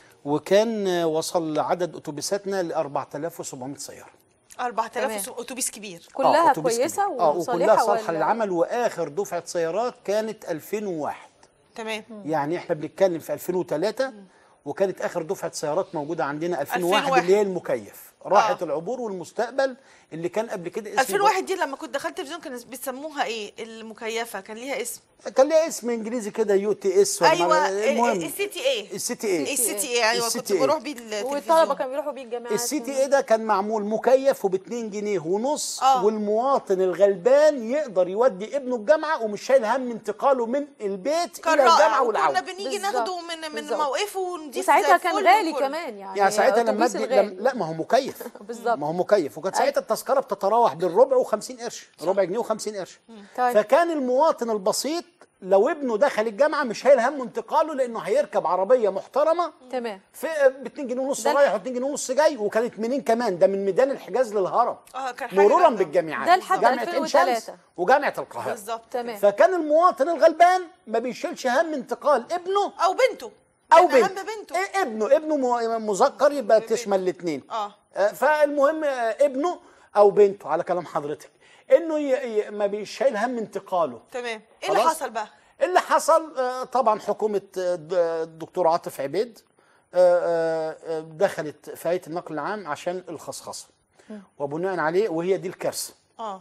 S4: وكان آه، وصل عدد اتوبيساتنا ل 4700 سياره
S1: 4000
S2: تمام.
S1: اتوبيس كبير
S4: آه،
S2: كلها
S4: أتوبيس
S2: كويسه
S4: كبير. اه
S2: وصالحه
S4: وكلها صالحه
S2: ولا-
S4: للعمل واخر دفعه سيارات كانت 2001
S1: تمام
S4: يعني احنا بنتكلم في 2003 وكانت اخر دفعه سيارات موجوده عندنا 2001
S1: 2001.
S4: اللي هي المكيف راحت
S1: آه.
S4: العبور والمستقبل اللي كان قبل كده اسمه
S1: 2001 دي لما كنت دخلت تلفزيون كانوا بيسموها ايه المكيفه كان ليها اسم
S4: كان ليها اسم انجليزي كده يو تي اس ولا
S1: ايوه
S4: ما- المهم
S1: السي تي اي
S4: السي تي اي
S1: السي تي اي ايوه
S4: السي
S1: كنت
S4: تي إيه.
S1: بروح بيه التلفزيون
S2: والطلبه كانوا بيروحوا بيه الجامعات
S4: السي تي اي ده كان معمول مكيف وب 2 جنيه ونص
S1: آه.
S4: والمواطن الغلبان يقدر يودي ابنه الجامعه ومش شايل هم انتقاله من البيت
S1: كان
S4: الى
S1: رائع
S4: الجامعه
S1: وكنا
S4: والعوده
S1: بنيجي
S2: بالظبط.
S1: ناخده من من
S2: بالظبط.
S1: موقفه ونضيف
S2: وساعتها
S1: زي
S2: كان
S1: الفل
S2: غالي
S1: وكله.
S2: كمان يعني
S4: يعني ساعتها لما
S2: أتوبيس
S4: ادي لم...
S2: الغالي.
S4: لا ما هو مكيف
S2: بالظبط.
S4: ما هو مكيف وكانت ساعتها التذكره بتتراوح بين ربع و50 قرش ربع جنيه و50 قرش
S2: طيب.
S4: فكان المواطن البسيط لو ابنه دخل الجامعه مش شايل هم انتقاله لانه هيركب عربيه محترمه
S2: تمام
S4: في ب 2 جنيه ونص
S2: ده ال-
S4: رايح و2 جنيه ونص جاي وكانت منين كمان ده من ميدان الحجاز للهرم
S1: اه كان حاجه
S4: مرورا
S1: جامدة.
S4: بالجامعات
S2: ده لحد
S4: جامعه عين
S2: 2003.
S4: شمس وجامعه القاهره
S1: بالظبط
S2: تمام
S4: فكان المواطن الغلبان ما بيشيلش هم انتقال ابنه
S1: او بنته
S4: او
S1: كان
S4: بنت
S1: اهم بنته
S4: إيه ابنه ابنه م- مذكر يبقى تشمل الاثنين
S1: اه
S4: فالمهم آه، ابنه او بنته على كلام حضرتك انه ي... ي... ما بيشيل هم انتقاله
S1: تمام ايه اللي
S4: خلاص؟
S1: حصل بقى
S4: اللي حصل آه، طبعا حكومه آه، د- الدكتور عاطف عبيد آه، آه، آه، دخلت في هيئه النقل العام عشان الخصخصه وبناء عليه وهي دي الكارثه
S1: اه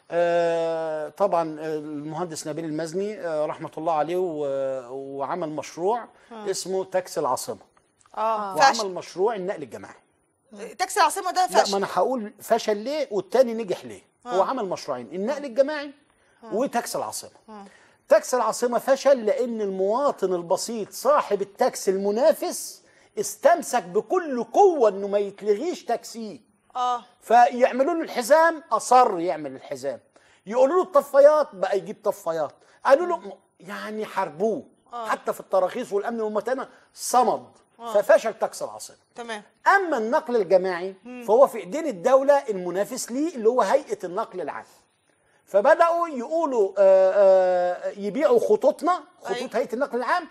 S4: آه، طبعا آه، المهندس نبيل المزني آه، رحمه الله عليه و- وعمل مشروع اسمه تاكسي العاصمه
S1: اه
S4: وعمل
S1: فشل
S4: مشروع النقل الجماعي
S1: تاكسي العاصمه ده
S4: لا ما
S1: فشل
S4: انا هقول فشل ليه والتاني نجح ليه هو عمل مشروعين النقل الجماعي وتاكسي العاصمه تاكسي العاصمه فشل لان المواطن البسيط صاحب التاكسي المنافس استمسك بكل قوه انه ما يتلغيش تاكسيه
S1: اه
S4: فيعملوا له الحزام اصر يعمل الحزام يقولوا له الطفايات بقى يجيب طفايات قالوا له م- يعني حاربوه حتى في التراخيص والامن والمتانه صمد ففشل تاكسي العاصمه
S1: تمام
S4: اما النقل الجماعي فهو في ايدين الدوله المنافس ليه اللي هو هيئه النقل العام فبداوا يقولوا آه، آه، يبيعوا خطوطنا خطوط
S1: أيوة.
S4: هيئه النقل العام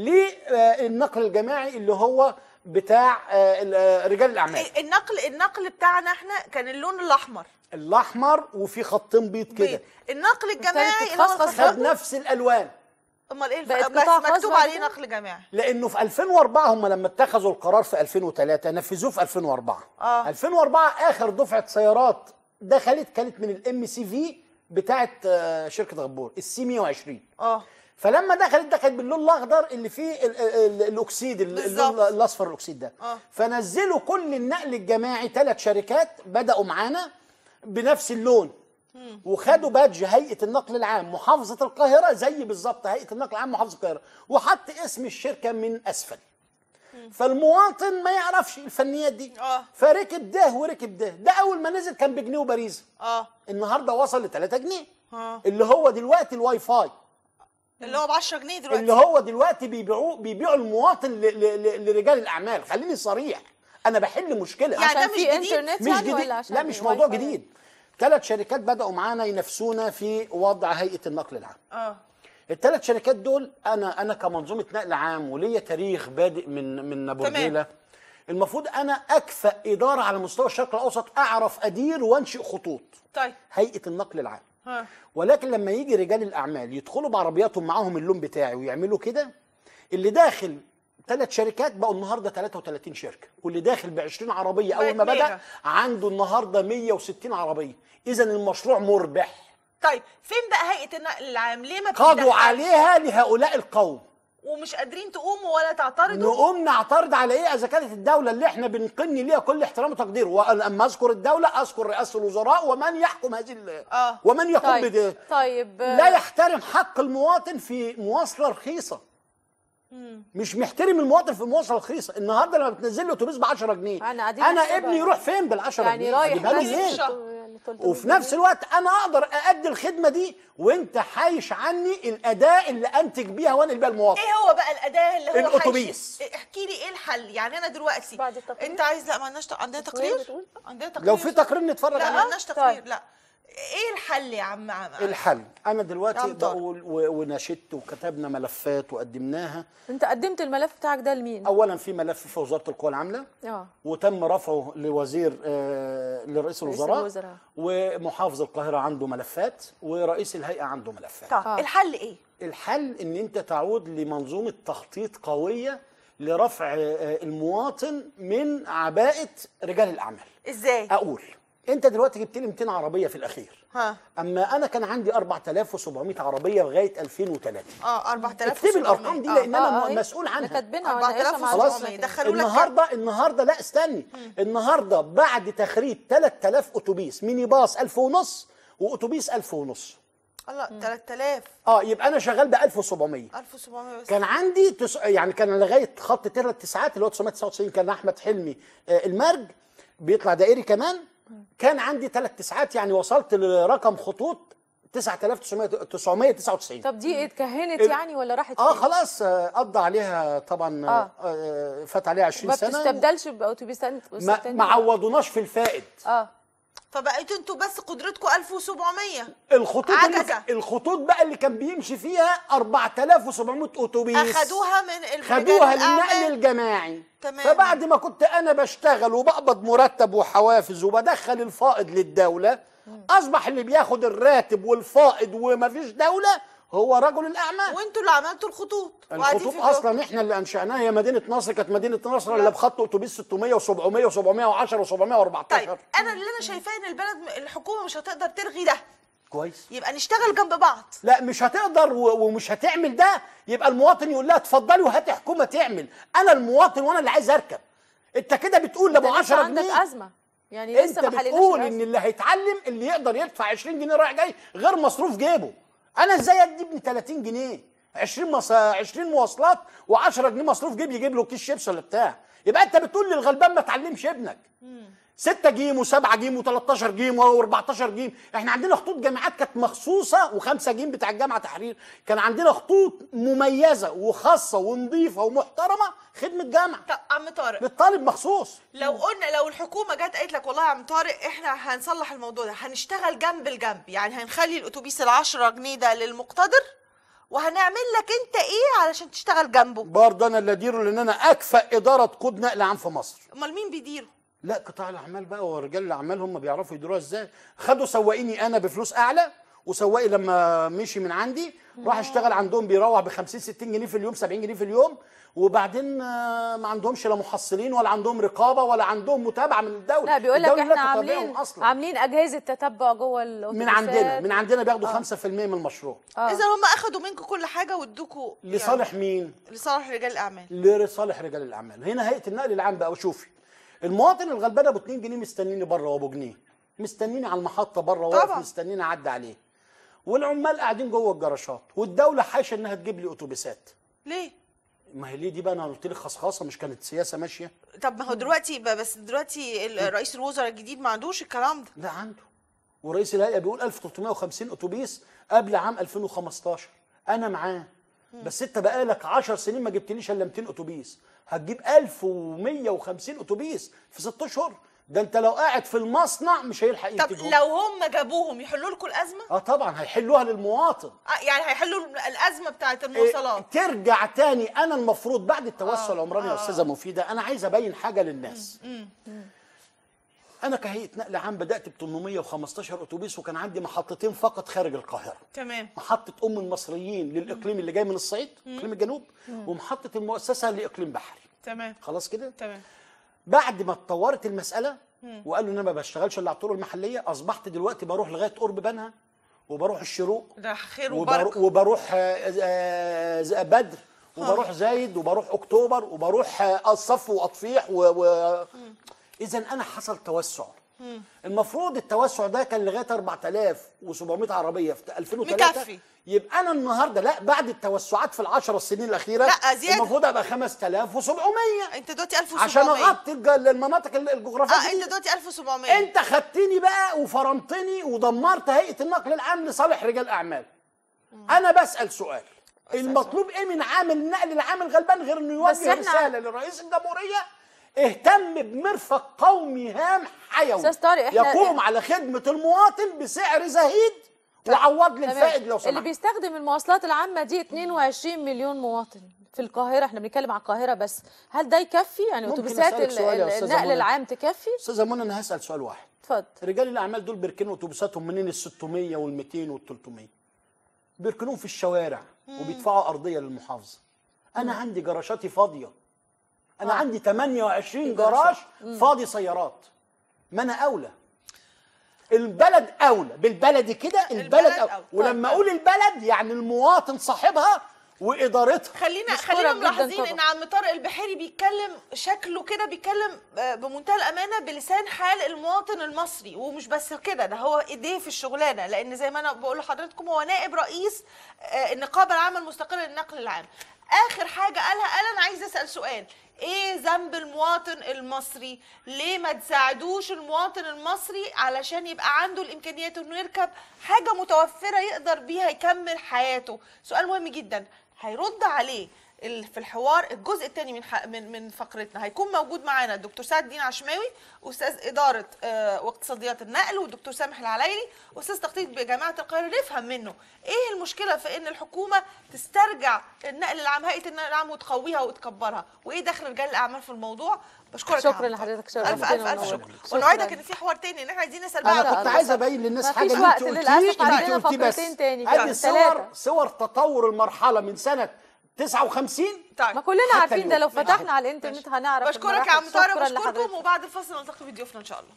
S4: للنقل الجماعي اللي هو بتاع آه، ال- آه، رجال الاعمال
S1: إيه، النقل النقل بتاعنا احنا كان اللون الاحمر
S4: الاحمر وفي خطين بيض
S1: بيض.
S4: كده
S1: النقل الجماعي اللي هو
S2: تتخصص
S1: الخط
S4: خد نفس الالوان
S1: امال ايه الف-
S2: بقت
S1: بس
S2: قطاع خاص
S1: مكتوب
S2: بعد
S1: عليه
S2: كده؟
S1: نقل جماعي
S4: لانه في 2004 هم لما اتخذوا القرار في 2003 نفذوه في 2004
S1: آه.
S4: 2004 اخر دفعه سيارات دخلت كانت من الام سي في بتاعه آه، شركه غبور السي 120
S1: اه
S4: فلما دخلت دخلت باللون الاخضر اللي فيه ال ال الاكسيد ال- اللون
S1: بالظبط.
S4: الاصفر الاكسيد ده
S1: آه.
S4: فنزلوا كل النقل الجماعي ثلاث شركات بداوا معانا بنفس اللون وخدوا بادج هيئه النقل العام محافظه القاهره زي بالظبط هيئه النقل العام محافظه القاهره وحط اسم الشركه من اسفل فالمواطن ما يعرفش الفنيات دي
S1: آه.
S4: فركب ده وركب ده ده اول ما نزل كان بجنيه وبريزه
S1: اه
S4: النهارده وصل ل 3 جنيه
S1: آه.
S4: اللي هو دلوقتي الواي فاي
S1: اللي هو ب 10 جنيه دلوقتي
S4: اللي هو دلوقتي بيبيعوه بيبيعوا المواطن ل- ل- ل- لرجال الاعمال خليني صريح انا بحل مشكله
S1: يعني
S2: عشان
S1: ده
S2: في
S1: مش جديد؟
S2: انترنت
S4: مش
S2: يعني
S4: جديد
S2: ولا عشان
S4: لا مش
S2: واي
S4: موضوع
S2: فاي؟
S4: جديد ثلاث شركات بداوا معانا ينافسونا في وضع هيئه النقل العام
S1: اه
S4: الثلاث شركات دول انا انا كمنظومه نقل عام وليا تاريخ بادئ من من ابو
S1: تمام.
S4: رجيله المفروض انا اكفأ اداره على مستوى الشرق الاوسط اعرف ادير وانشئ خطوط
S1: طيب
S4: هيئه النقل العام
S1: ها
S4: ولكن لما يجي رجال الاعمال يدخلوا بعربياتهم معاهم اللون بتاعي ويعملوا كده اللي داخل ثلاث شركات بقوا النهارده 33 شركه واللي داخل ب 20 عربيه اول ما
S1: بقت
S4: بدا
S1: ميجا.
S4: عنده النهارده 160 عربيه اذا المشروع مربح
S1: طيب فين بقى هيئه النقل العام ليه ما
S4: قضوا
S1: بتدخل-
S4: عليها لهؤلاء القوم
S1: ومش قادرين تقوموا ولا تعترضوا
S4: نقوم نعترض على ايه اذا كانت الدوله اللي احنا بنقن ليها كل احترام وتقدير واما اذكر الدوله اذكر رئاسه الوزراء ومن يحكم هذه ال-
S1: آه.
S4: ومن يقوم
S2: طيب
S4: بده
S2: طيب
S4: لا يحترم حق المواطن في مواصله رخيصه مش محترم المواطن في مواصله رخيصه النهارده لما بتنزل لي اتوبيس ب 10 جنيه
S2: أنا قاعدين
S4: انا
S2: نحسبها.
S4: ابني يروح فين بال 10
S2: يعني
S4: جنيه
S2: رايح
S4: أجيبها له
S2: بس
S4: منين؟
S1: شهر.
S2: يعني 300
S4: وفي نفس الوقت انا اقدر اادي الخدمه دي وانت حايش عني الاداء اللي انتج بيها وانقل بيها المواطن
S1: ايه هو بقى الاداه اللي هو
S4: الأتوبيس.
S1: حيش- احكي لي ايه الحل يعني انا دلوقتي
S2: بعد التقرير؟
S1: انت عايز لا ما عندناش عندنا تقرير
S2: بتقول؟
S1: عندنا تقرير
S4: لو في تقرير نتفرج
S1: لا ما
S4: عليه
S1: عندناش تقرير
S2: طيب.
S1: لا ايه الحل يا عم عم
S4: الحل انا دلوقتي
S1: نعم طارق.
S4: بقول و- ونشدت وكتبنا ملفات وقدمناها
S2: انت قدمت الملف بتاعك ده لمين؟
S4: اولا في ملف في وزاره القوى العامله
S2: اه
S4: وتم رفعه لوزير آه لرئيس الوزراء
S2: الوزراء.
S4: ومحافظ القاهره عنده ملفات ورئيس الهيئه عنده ملفات
S1: طب
S2: آه.
S1: الحل ايه
S4: الحل ان انت تعود لمنظومه تخطيط قويه لرفع آه، المواطن من عباءه رجال الاعمال
S1: ازاي
S4: اقول انت دلوقتي جبت لي 200 عربيه في الاخير
S1: ها
S4: اما انا كان عندي 4700 عربيه لغايه 2003
S1: اه 4000
S4: اكتبي الارقام دي لان انا
S2: آه،
S4: م-
S2: أيوة.
S4: مسؤول عنها
S2: كاتبينها
S1: 4700
S4: خلاص
S1: دخلوا لك
S4: النهارده النهارده لا استني النهارده بعد تخريج 3000 اتوبيس ميني باص 1000 ونص واتوبيس 1000 ونص
S1: الله 3000
S4: اه يبقى انا شغال ب 1700
S1: 1700 بس
S4: كان عندي تس... يعني كان لغايه خط ثلاث تسعات اللي هو 999 كان احمد حلمي آه المرج بيطلع دائري كمان كان عندي ثلاث تسعات يعني وصلت لرقم خطوط 9999
S2: طب دي اتكهنت
S4: ال-
S2: يعني ولا راحت
S4: اه
S2: فين؟
S4: خلاص آه، قضى عليها طبعا
S2: آه.
S4: آه. فات عليها 20
S2: ما
S4: سنه
S2: بتستبدلش باتوبيسات
S4: ما, ما عوضوناش في الفائد
S2: اه
S1: فبقيتوا انتوا بس قدرتكم 1700
S4: الخطوط اللي
S1: عجزة.
S4: ك- الخطوط بقى اللي كان بيمشي فيها 4700 اتوبيس
S1: اخدوها من ال-
S4: خدوها
S1: رجال
S4: للنقل
S1: الأعمال.
S4: الجماعي
S1: تمام.
S4: فبعد ما كنت انا بشتغل وبقبض مرتب وحوافز وبدخل الفائض للدوله اصبح اللي بياخد الراتب والفائض ومفيش دوله هو رجل الاعمال
S1: وانتوا اللي عملتوا الخطوط وقاعدين
S4: الخطوط
S1: في الجو.
S4: اصلا احنا اللي انشاناها هي مدينه نصر كانت مدينه نصر اللي بخط اتوبيس 600 و700 و710 و714
S1: طيب انا اللي انا شايفاه ان البلد الحكومه مش هتقدر تلغي ده
S4: كويس
S1: يبقى نشتغل جنب بعض
S4: لا مش هتقدر و- ومش هتعمل ده يبقى المواطن يقول لها اتفضلي وهاتي حكومه تعمل انا المواطن وانا اللي عايز اركب انت كده بتقول لابو
S2: ده لسه
S4: 10
S2: عندك
S4: جنيه
S2: ازمه يعني لسه
S4: انت
S2: ما حليناش
S4: بتقول
S2: الأزمة.
S4: ان اللي هيتعلم اللي يقدر يدفع 20 جنيه رايح جاي غير مصروف جيبه انا ازاي ادي ابني 30 جنيه 20 مص... 20 مواصلات و10 جنيه مصروف جيب يجيب له كيس شيبس ولا بتاع يبقى انت بتقول للغلبان ما تعلمش ابنك 6 جيم و7 جيم و13 جيم و14 جيم احنا عندنا خطوط جامعات كانت مخصوصه و5 جيم بتاع الجامعه تحرير كان عندنا خطوط مميزه وخاصه ونظيفه ومحترمه خدمه جامعه
S1: طب عم طارق
S4: للطالب مخصوص
S1: لو قلنا لو الحكومه جت قالت لك والله يا عم طارق احنا هنصلح الموضوع ده هنشتغل جنب الجنب يعني هنخلي الاتوبيس ال 10 جنيه ده للمقتدر وهنعمل لك انت ايه علشان تشتغل جنبه
S4: برضه انا اللي اديره لان انا اكفأ اداره قود نقل عام في مصر
S1: امال مين بيديره
S4: لا قطاع الاعمال بقى ورجال الاعمال هم بيعرفوا يديروها ازاي خدوا سواقيني انا بفلوس اعلى وسواقي لما مشي من عندي راح اشتغل عندهم بيروح ب 50 60 جنيه في اليوم 70 جنيه في اليوم وبعدين آه، ما عندهمش لا محصلين ولا عندهم رقابه ولا عندهم متابعه من الدوله
S2: لا بيقول لك
S4: الدولة لا
S2: احنا
S4: تتابعهم
S2: عاملين
S4: اصلا
S2: عاملين اجهزه تتبع جوه
S4: من
S2: الاتوبيسات
S4: عندنا من عندنا بياخدوا 5% من المشروع
S2: آه.
S1: اذا هم اخدوا منكم كل حاجه وادوكوا
S4: لصالح مين؟
S1: يعني لصالح رجال الاعمال
S4: لصالح رجال الاعمال هنا هيئه النقل العام بقى وشوفي المواطن الغلبان ابو 2 جنيه مستنيني بره وابو جنيه مستنيني على المحطه بره واقف
S1: طبعا.
S4: مستنيني اعدي عليه والعمال قاعدين جوه الجراشات والدوله حاشة انها تجيب لي اتوبيسات
S1: ليه
S4: ما هي ليه دي بقى انا قلت لك خصخاصه مش كانت سياسه ماشيه
S1: طب ما هو دلوقتي ب- بس دلوقتي ال- رئيس الوزراء الجديد ما عندوش الكلام ده
S4: لا عنده ورئيس الهيئه بيقول 1350 اتوبيس قبل عام 2015 انا معاه بس انت بقالك 10 سنين ما جبتليش الا 200 اتوبيس هتجيب 1150 اتوبيس في 6 اشهر ده انت لو قاعد في المصنع مش هيلحق
S1: طب
S4: ينتجهم
S1: لو هم جابوهم يحلوا لكم الازمه
S4: اه طبعا هيحلوها للمواطن
S1: آه يعني هيحلوا الازمه بتاعه
S4: إيه،
S1: المواصلات
S4: ترجع تاني انا المفروض بعد التوسع
S1: آه،
S4: العمراني يا
S1: آه.
S4: استاذه مفيده انا عايز ابين حاجه للناس انا كهيئه نقل عام بدات ب 815 اتوبيس وكان عندي محطتين فقط خارج القاهره
S1: تمام
S4: محطه ام المصريين للاقليم اللي جاي من الصعيد اقليم الجنوب ومحطه المؤسسه لاقليم بحري
S1: تمام
S4: خلاص كده
S1: تمام
S4: بعد ما اتطورت المساله وقالوا ان انا ما بشتغلش الا على الطرق المحليه اصبحت دلوقتي بروح لغايه قرب بنها وبروح الشروق
S1: ده خير
S4: وبروح,
S1: وبركه
S4: وبروح آه، آه، ز- بدر وبروح زايد وبروح اكتوبر وبروح آه، الصف واطفيح و... و... اذا انا حصل توسع المفروض التوسع ده كان لغايه 4700 عربيه في 2003
S1: مكفي.
S4: يبقى انا النهارده لا بعد التوسعات في العشر سنين الاخيره
S1: لا، زيادة.
S4: المفروض ابقى 5700
S1: انت دلوقتي 1700
S4: عشان اغطي الج- المناطق الجغرافيه
S1: اه
S4: دي.
S1: انت دلوقتي 1700
S4: انت خدتني بقى وفرمتني ودمرت هيئه النقل العام لصالح رجال اعمال انا بسال سؤال المطلوب ايه من عامل النقل العام الغلبان غير انه
S2: بس
S4: يوجه
S2: احنا-
S4: رساله لرئيس الجمهوريه اهتم بمرفق قومي هام حيوي
S2: أستاذ طارق، احنا-
S4: يقوم على خدمه المواطن بسعر زهيد وعوض لي
S2: تمام.
S4: الفائد لو
S2: اللي
S4: سمحت
S2: بيستخدم المواصلات العامه دي 22 مليون مواطن في القاهره احنا بنتكلم على القاهره بس هل ده يكفي يعني
S4: ممكن
S2: اتوبيسات
S4: أسألك
S2: ال-
S4: سؤال يا
S2: ال-
S4: أستاذة
S2: النقل
S4: منى؟
S2: العام تكفي
S4: استاذه منى انا هسال سؤال واحد
S2: اتفضل
S4: رجال الاعمال دول بيركنوا اتوبيساتهم منين ال 600 وال 200 وال 300 بيركنوهم في الشوارع وبيدفعوا ارضيه للمحافظه انا عندي جراشاتي فاضيه انا عندي 28 جراج فاضي سيارات ما انا اولى البلد اولى بالبلدي كده البلد,
S1: البلد
S4: أولى.
S1: أولى.
S4: ولما
S1: طيب.
S4: اقول البلد يعني المواطن صاحبها وادارتها
S1: خلينا
S2: مشكورة
S1: خلينا
S2: جداً
S1: ملاحظين
S2: طبعاً.
S1: ان عم طارق البحيري بيتكلم شكله كده بيتكلم آه، بمنتهى الامانه بلسان حال المواطن المصري ومش بس كده ده هو ايديه في الشغلانه لان زي ما انا بقول لحضراتكم هو نائب رئيس آه، النقابه العامه المستقله للنقل العام اخر حاجه قالها قال انا عايز اسال سؤال ايه ذنب المواطن المصري ليه ما تساعدوش المواطن المصري علشان يبقى عنده الامكانيات انه يركب حاجه متوفره يقدر بيها يكمل حياته سؤال مهم جدا هيرد عليه ال- في الحوار الجزء الثاني من ح- من من فقرتنا هيكون موجود معانا الدكتور سعد الدين عشماوي استاذ اداره آه، واقتصاديات النقل والدكتور سامح العلايلي استاذ تخطيط بجامعه القاهره نفهم منه ايه المشكله في ان الحكومه تسترجع النقل العام هيئه النقل العام وتقويها وتكبرها وايه دخل رجال الاعمال في الموضوع بشكرك يا
S2: شكراً
S1: عم طارق.
S2: لحضرتك،
S1: الف
S2: شرفتنا
S1: الف الف
S2: ونورتنا.
S1: شكر
S2: شكراً.
S1: ونوعدك ان في حوار تاني ان احنا عايزين نسال
S4: انا
S1: بقى
S4: كنت
S2: لا،
S4: عايز
S2: لا.
S4: ابين للناس
S2: مفيش
S4: حاجه اللي
S2: وقت
S4: انت
S2: للأسف،
S4: قلتيه
S2: عندنا
S4: اللي انت قلتيه بس
S2: فقرتين تاني
S4: ادي
S2: كمان،
S4: صور
S2: ثلاثة.
S4: صور تطور المرحله من سنه 59
S1: طيب
S2: ما كلنا
S4: حتى
S2: عارفين ده
S4: اليوم.
S2: لو فتحنا على الانترنت هنعرف
S1: بشكرك يا عم
S2: المراحل.
S1: طارق
S2: شكراً
S1: بشكركم
S2: لحضرتك.
S1: وبعد الفاصل نلتقي بضيوفنا ان شاء الله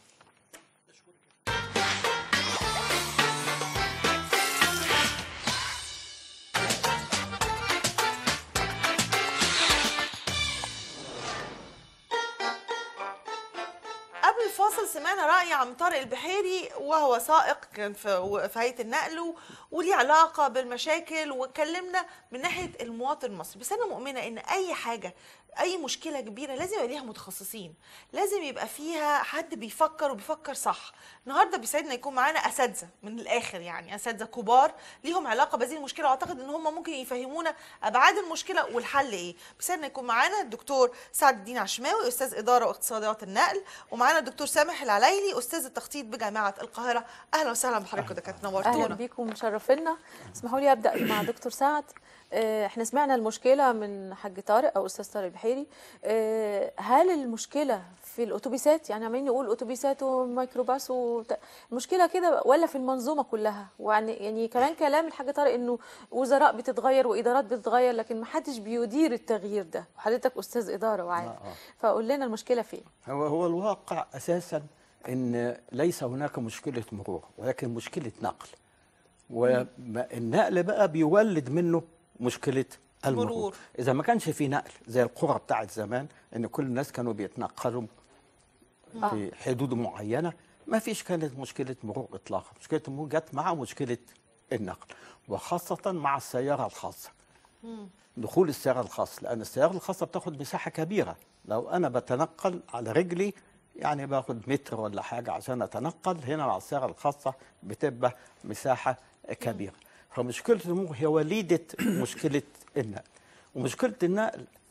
S1: قبل الفاصل سمعنا رأي عم طارق البحيري وهو سائق كان في في هيئة النقل و- وليه علاقة بالمشاكل واتكلمنا من ناحية المواطن المصري بس أنا مؤمنة إن أي حاجة أي مشكلة كبيرة لازم يبقى ليها متخصصين لازم يبقى فيها حد بيفكر وبيفكر صح النهاردة بيسعدنا يكون معانا أساتذة من الآخر يعني أساتذة كبار ليهم علاقة بهذه المشكلة وأعتقد إن هم ممكن يفهمونا أبعاد المشكلة والحل إيه بيسعدنا يكون معانا الدكتور سعد الدين عشماوي أستاذ إدارة واقتصاديات النقل ومعانا الدكتور سامح العلايلي أستاذ التخطيط بجامعة القاهرة أهلا وسهلا بحضرتك ده كانت
S2: اهلا
S1: نورتونا
S2: بيكم مشرفينا اسمحوا لي ابدا مع دكتور سعد آه، احنا سمعنا المشكله من حاج طارق او استاذ طارق البحيري آه، هل المشكله في الاتوبيسات يعني عمالين نقول اتوبيسات وميكروباص وت... المشكله كده ولا في المنظومه كلها ويعني يعني كمان كلام الحاج طارق انه وزراء بتتغير وادارات بتتغير لكن ما حدش بيدير التغيير ده وحضرتك استاذ اداره وعارف فقول لنا المشكله فين
S5: هو هو الواقع اساسا ان ليس هناك مشكله مرور ولكن مشكله نقل والنقل بقى بيولد منه مشكله المرور
S1: مرور.
S5: اذا ما كانش في نقل زي القرى بتاعت زمان ان كل الناس كانوا بيتنقلوا في حدود معينه ما فيش كانت مشكله مرور اطلاقا مشكله المرور جت مع مشكله النقل وخاصه مع السياره الخاصه دخول السياره الخاصه لان السياره الخاصه بتاخد مساحه كبيره لو انا بتنقل على رجلي يعني باخد متر ولا حاجه عشان اتنقل هنا مع السياره الخاصه بتبقى مساحه كبيره فمشكله المرور هي وليده مشكله النقل ومشكله النقل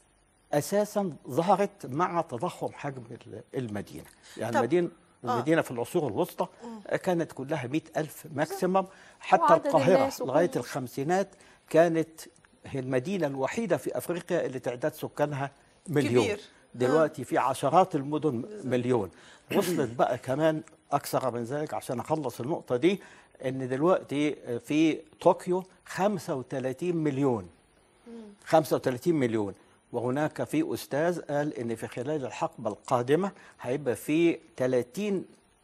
S5: اساسا ظهرت مع تضخم حجم ال- المدينه يعني
S1: طب-
S5: المدينه
S1: آه.
S5: المدينه في العصور الوسطى كانت كلها مئة ألف ماكسيمم حتى
S2: وعدد
S5: القاهرة
S2: الناس وكل-
S5: لغاية الخمسينات كانت هي المدينة الوحيدة في أفريقيا اللي تعداد سكانها مليون
S1: كبير.
S5: دلوقتي في عشرات المدن مليون وصلت بقى كمان أكثر من ذلك عشان أخلص النقطة دي إن دلوقتي في طوكيو 35 مليون 35 مليون وهناك في استاذ قال ان في خلال الحقبه القادمه هيبقى في 30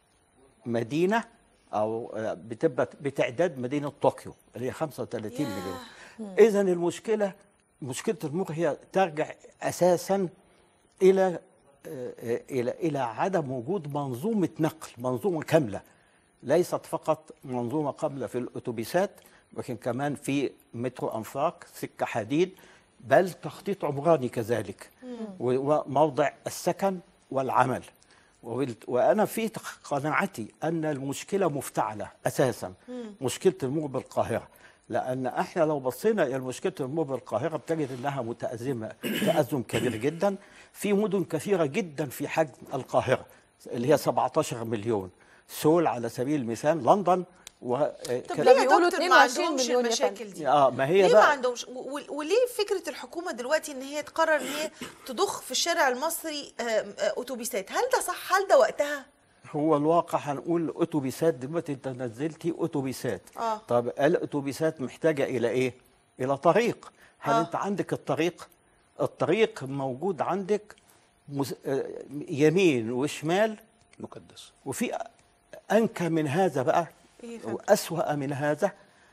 S5: مدينه او آه، بتبقى بتعداد مدينه طوكيو اللي هي 35
S1: ياه.
S5: مليون اذا المشكله مشكله المخ هي ترجع اساسا الى آه، آه، الى الى عدم وجود منظومه نقل منظومه كامله ليست فقط منظومه كامله في الاتوبيسات لكن كمان في مترو انفاق سكه حديد بل تخطيط عمراني كذلك و- وموضع السكن والعمل وبال- وانا في تق- قناعتي ان المشكله مفتعله اساسا مشكله المرور بالقاهره لان احنا لو بصينا الى مشكله المرور بالقاهره بتجد انها متازمه تازم كبير جدا في مدن كثيره جدا في حجم القاهره اللي هي 17 مليون سول على سبيل المثال لندن و
S1: طب
S5: كان-
S1: ليه يا
S2: بيقولوا
S1: دكتور ما
S2: 22
S1: عندهمش
S2: مليون يا
S1: المشاكل دي؟
S5: اه ما هي
S1: ليه ما
S5: بقى
S1: عندهمش و- و- وليه فكره الحكومه دلوقتي ان هي تقرر ان هي تضخ في الشارع المصري آم، آه، اتوبيسات هل ده صح هل ده وقتها
S5: هو الواقع هنقول اتوبيسات دلوقتي انت نزلتي اتوبيسات
S1: آه.
S5: طب الاتوبيسات محتاجه الى ايه الى طريق هل
S1: آه.
S5: انت عندك الطريق الطريق موجود عندك مس... آه، يمين وشمال
S6: مقدس
S5: وفي انكى من هذا بقى
S1: إيه يا فندم؟
S5: واسوا من هذا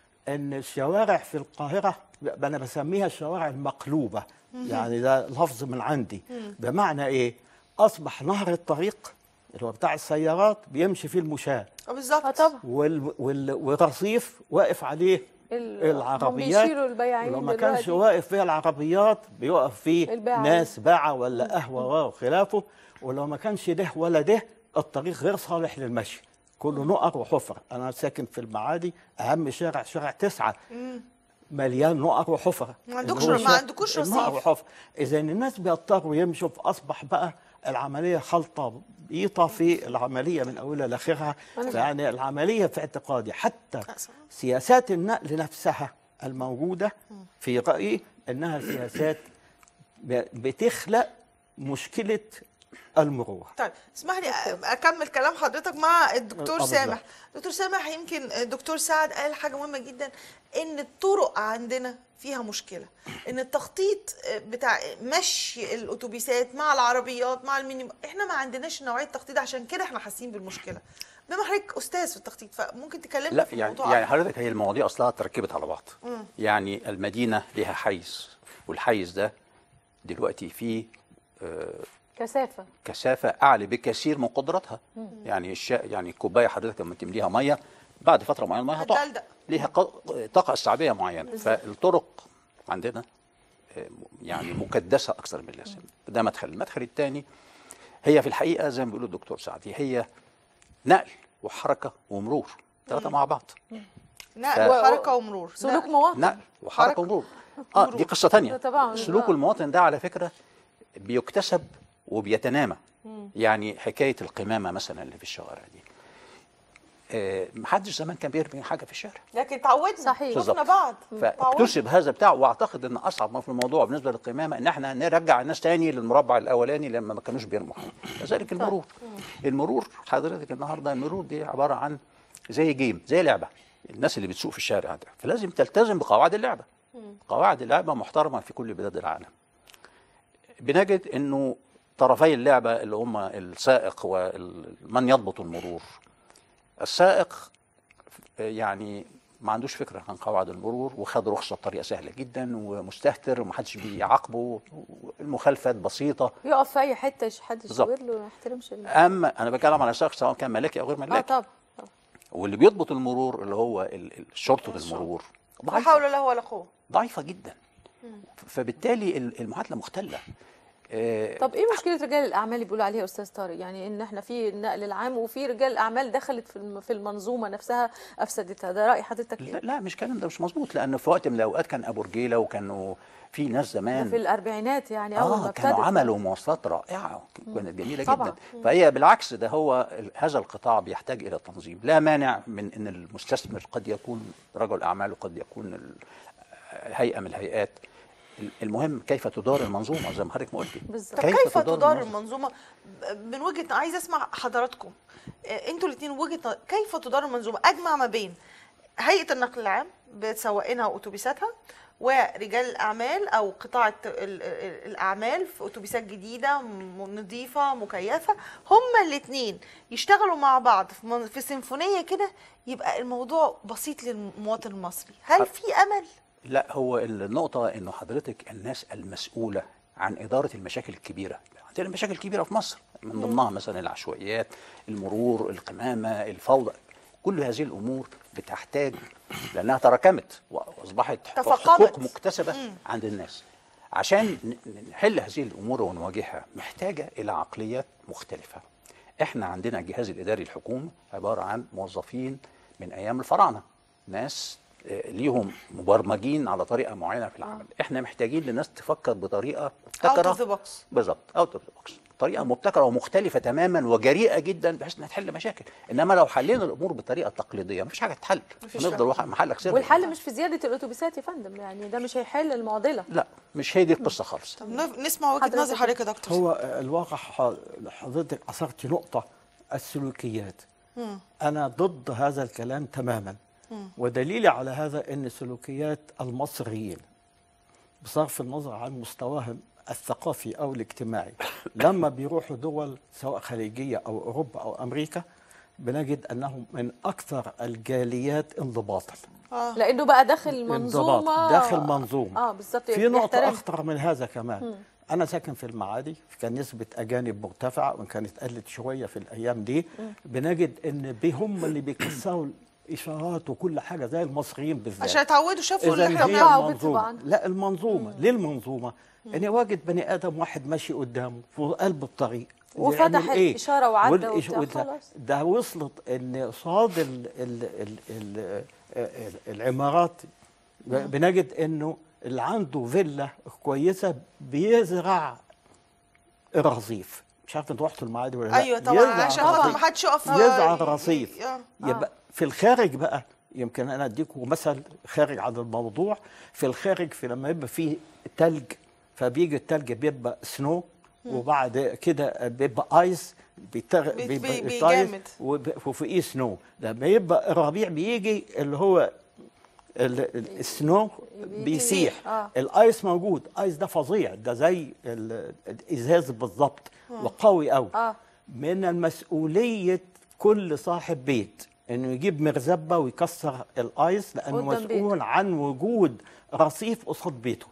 S5: ان الشوارع في القاهره ب- انا بسميها الشوارع المقلوبه يعني ده لفظ من عندي بمعنى ايه اصبح نهر الطريق اللي هو بتاع السيارات بيمشي فيه المشاة
S1: اه بالظبط
S2: اه طبعا
S5: وال... وال... والرصيف واقف عليه
S2: ال- هم
S5: العربيات
S2: بيشيلوا البياعين
S5: ولو ما كانش
S2: دلوقتي.
S5: واقف فيها العربيات بيقف فيه
S2: الباعة.
S5: ناس باعة ولا قهوة وخلافه ولو ما كانش ده ولا ده الطريق غير صالح للمشي كله نقر وحفر انا ساكن في المعادي اهم شارع شارع تسعة مليان نقر وحفر
S1: ما عندكش-
S5: اللي هو
S1: ما
S5: شارع
S1: عندكوش
S5: النقر
S1: رصيف.
S5: وحفر اذا الناس بيضطروا يمشوا فاصبح بقى العمليه خلطه بيطه في العمليه من اولها لاخرها يعني العمليه في اعتقادي حتى
S1: أصلاً.
S5: سياسات النقل نفسها الموجوده في رايي انها سياسات ب- بتخلق مشكله المرور
S1: طيب اسمح لي أ- اكمل كلام حضرتك مع الدكتور
S5: آه، بالظبط.
S1: سامح دكتور سامح يمكن الدكتور سعد قال حاجه مهمه جدا ان الطرق عندنا فيها مشكله ان التخطيط بتاع مشي الاتوبيسات مع العربيات مع الميني احنا ما عندناش نوعيه تخطيط عشان كده احنا حاسين بالمشكله بما حضرتك استاذ في التخطيط فممكن تكلمنا
S6: لا
S1: في
S6: يعني
S1: الموضوع
S6: يعني
S1: أكتر.
S6: حضرتك هي المواضيع اصلها تركبت على بعض يعني المدينه لها حيز والحيز ده دلوقتي فيه آه،
S2: كثافه
S6: كثافه اعلى بكثير من قدرتها يعني الشا يعني الكوبايه حضرتك لما تمليها ميه بعد فتره معينه الميه هتقع
S1: هتدلدق.
S6: ليها ق- طاقه استيعابيه معينه فالطرق عندنا آه، يعني مكدسه اكثر من اللازم ده مدخل المدخل الثاني هي في الحقيقه زي ما بيقول الدكتور سعدي هي نقل وحركه ومرور ثلاثه مع بعض
S1: نقل
S2: و-
S1: وحركه ومرور
S2: سلوك
S1: نقل.
S2: مواطن
S6: نقل وحركه
S1: حركة.
S6: ومرور اه دي قصه تانية
S2: طبعاً،
S6: سلوك
S2: آه.
S6: المواطن ده على فكره بيكتسب وبيتنامى يعني حكايه القمامه مثلا اللي في الشوارع دي آه محدش زمان كان بيرمي حاجه في الشارع
S1: لكن تعودنا
S2: صحيح.
S1: شفنا
S6: بالظبط.
S1: بعض تعودنا.
S6: فاكتسب هذا بتاع واعتقد ان اصعب ما في الموضوع بالنسبه للقمامه ان احنا نرجع الناس تاني للمربع الاولاني لما ما كانوش بيرموا حاجه كذلك المرور المرور حضرتك النهارده المرور دي عباره عن زي جيم زي لعبه الناس اللي بتسوق في الشارع ده فلازم تلتزم بقواعد اللعبه قواعد اللعبه محترمه في كل بلاد العالم بنجد انه طرفي اللعبه اللي هم السائق ومن يضبط المرور السائق يعني ما عندوش فكره عن قواعد المرور وخد رخصه بطريقه سهله جدا ومستهتر ومحدش بيعاقبه المخالفات بسيطه
S2: يقف في اي حته يش- حد
S6: بالظبط.
S2: يشاور له ما يحترمش ال-
S6: اما انا بتكلم على سائق سواء كان ملاكي او غير
S2: اه
S6: ملاكي
S2: طبعا طبعاً.
S6: واللي بيضبط المرور اللي هو ال- ال- شرطه المرور
S1: لا
S6: ضعيفه
S1: حول ولا ولا قوه
S6: ضعيفه جدا فبالتالي ال- المعادله مختله آه،
S2: طب ايه مشكله رجال الاعمال اللي بيقولوا عليها يا استاذ طارق يعني ان احنا في النقل العام وفي رجال اعمال دخلت في الم- في المنظومه نفسها افسدتها ده راي حضرتك
S6: لا,
S2: ايه
S6: لا مش كلام ده مش مظبوط لان في وقت من الاوقات كان ابو رجيله وكانوا في ناس
S2: ده
S6: زمان
S2: في الاربعينات يعني اول ما
S6: اه
S2: ابتدت
S6: كانوا عملوا مواصلات رائعه كانت جميله
S2: طبعاً.
S6: جدا فهي بالعكس ده هو ال- هذا القطاع بيحتاج الى تنظيم لا مانع من ان المستثمر قد يكون رجل اعمال وقد يكون ال- هيئه من الهيئات المهم كيف تدار المنظومه زي ما حضرتك ما قلتي
S2: بالظبط.
S1: طب كيف تدار
S6: المنظومة؟
S1: المنظومه ب- من وجهه عايز اسمع حضراتكم آه، انتوا الاثنين وجهه نظر- كيف تدار المنظومه اجمع ما بين هيئه النقل العام بسواقينها واتوبيساتها ورجال الاعمال او قطاع الت- ال- ال- الاعمال في اتوبيسات جديده م- نظيفه مكيفه هما الاثنين يشتغلوا مع بعض في من- في سيمفونيه كده يبقى الموضوع بسيط للمواطن المصري هل في امل
S6: لا هو النقطة انه حضرتك الناس المسؤولة عن إدارة المشاكل الكبيرة عندنا مشاكل كبيرة في مصر من ضمنها مثلا العشوائيات المرور القمامة الفوضى كل هذه الأمور بتحتاج لأنها تراكمت وأصبحت
S1: تفاقمت.
S6: حقوق مكتسبة عند الناس عشان ن- نحل هذه الأمور ونواجهها محتاجة إلى عقليات مختلفة احنا عندنا الجهاز الإداري الحكومي عبارة عن موظفين من أيام الفراعنة ناس آه، ليهم مبرمجين على طريقه معينه في العمل احنا محتاجين لناس تفكر بطريقه مبتكره
S1: of the box.
S6: بالظبط اوت اوف ذا بوكس طريقه مبتكره ومختلفه تماما وجريئه جدا بحيث انها تحل مشاكل انما لو حلينا الامور بطريقه تقليديه مفيش حاجه تتحل
S1: مفيش
S6: نفضل واحد محلك سر
S2: والحل مش في زياده الاتوبيسات يا فندم يعني ده مش هيحل المعضله
S6: لا مش هي دي القصه خالص
S1: طب نف- نسمع وجهه
S2: حضرتك-
S1: نظر حضرتك يا دكتور
S5: هو الواقع ح- حضرتك أثرت نقطة السلوكيات أنا ضد هذا الكلام تماما ودليلي على هذا أن سلوكيات المصريين بصرف النظر عن مستواهم الثقافي أو الاجتماعي لما بيروحوا دول سواء خليجية أو أوروبا أو أمريكا بنجد أنهم من أكثر الجاليات انضباطا
S2: لانه بقى داخل منظومه
S5: انضباط داخل منظومه
S2: اه بالظبط
S5: في نقطه
S2: بيحترم.
S5: اخطر من هذا كمان انا ساكن في المعادي كان نسبه اجانب مرتفعه وان كانت قلت شويه في الايام دي بنجد ان بي- هم اللي بيكسروا الاشارات وكل حاجه زي المصريين بالذات
S1: عشان يتعودوا شافوا
S5: اذا
S1: اللي احنا
S5: هي
S1: بنعمله
S2: بنعمل.
S5: المنظومه
S2: طبعاً.
S5: لا المنظومه ليه المنظومه ان واجد بني ادم واحد ماشي قدامه في قلب الطريق
S2: وفتح
S5: يعمل إيه؟
S2: الإشارة وعدى
S5: والإش-
S2: وبتاع،
S5: وده-
S2: خلاص.
S5: ده وصلت ان صاد ال ال ال ال ال العمارات ب- بنجد انه اللي عنده فيلا كويسه بيزرع الرصيف مش عارف انتوا رحتوا المعادي ولا لا
S1: ايوه طبعا
S5: يزرع
S1: عشان خاطر
S5: رصيف.
S1: ما حدش يقف
S5: يزرع
S1: ي-
S5: الرصيف
S1: آه.
S5: يبقى في الخارج بقى يمكن انا اديكم مثل خارج عن الموضوع في الخارج في لما يبقى فيه تلج فبيجي التلج بيبقى سنو وبعد كده بيبقى ايس بيتغ...
S1: بي-
S5: بيبقى
S1: بي-
S5: الآيس
S1: بيجمد.
S5: وب- وفوقيه سنو لما يبقى الربيع بيجي اللي هو ال- ال- السنو بيسيح
S2: آه.
S5: الايس موجود ايس ده فظيع ده زي ال- الازاز بالظبط وقوي قوي
S2: آه.
S5: من المسؤوليه كل صاحب بيت انه يجيب مرزبه ويكسر الايس لانه
S2: قدام
S5: مسؤول عن وجود رصيف قصاد بيته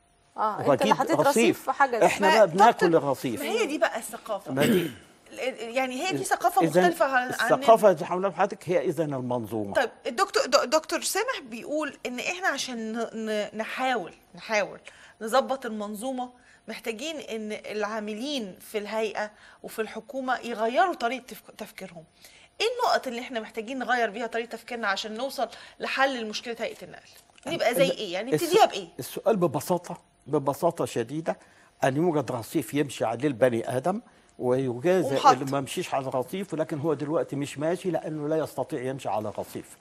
S2: اه انت
S5: وأكيد
S2: اللي حطيت رصيف في حاجه
S5: احنا
S1: ما-
S5: بقى بناكل
S1: دكتور،
S5: الرصيف
S1: ما هي دي بقى الثقافه
S5: ما دي
S1: يعني هي دي ثقافه
S5: إذن
S1: مختلفه عن عن
S5: الثقافه اللي حولها حضرتك هي اذا المنظومه
S1: طيب الدكتور د- دكتور سامح بيقول ان احنا عشان ن- ن- نحاول نحاول نظبط المنظومه محتاجين ان العاملين في الهيئه وفي الحكومه يغيروا طريقه تفك- تفكيرهم ايه النقط اللي احنا محتاجين نغير بيها طريقه تفكيرنا عشان نوصل لحل مشكله هيئه النقل نبقى زي ايه يعني
S5: الس-
S1: نبتديها بايه
S5: السؤال ببساطة ببساطة شديدة أن يوجد رصيف يمشي عليه البني آدم ويجازى
S1: ومحط.
S5: اللي ما مشيش على الرصيف ولكن هو دلوقتي مش ماشي لأنه لا يستطيع يمشي على الرصيف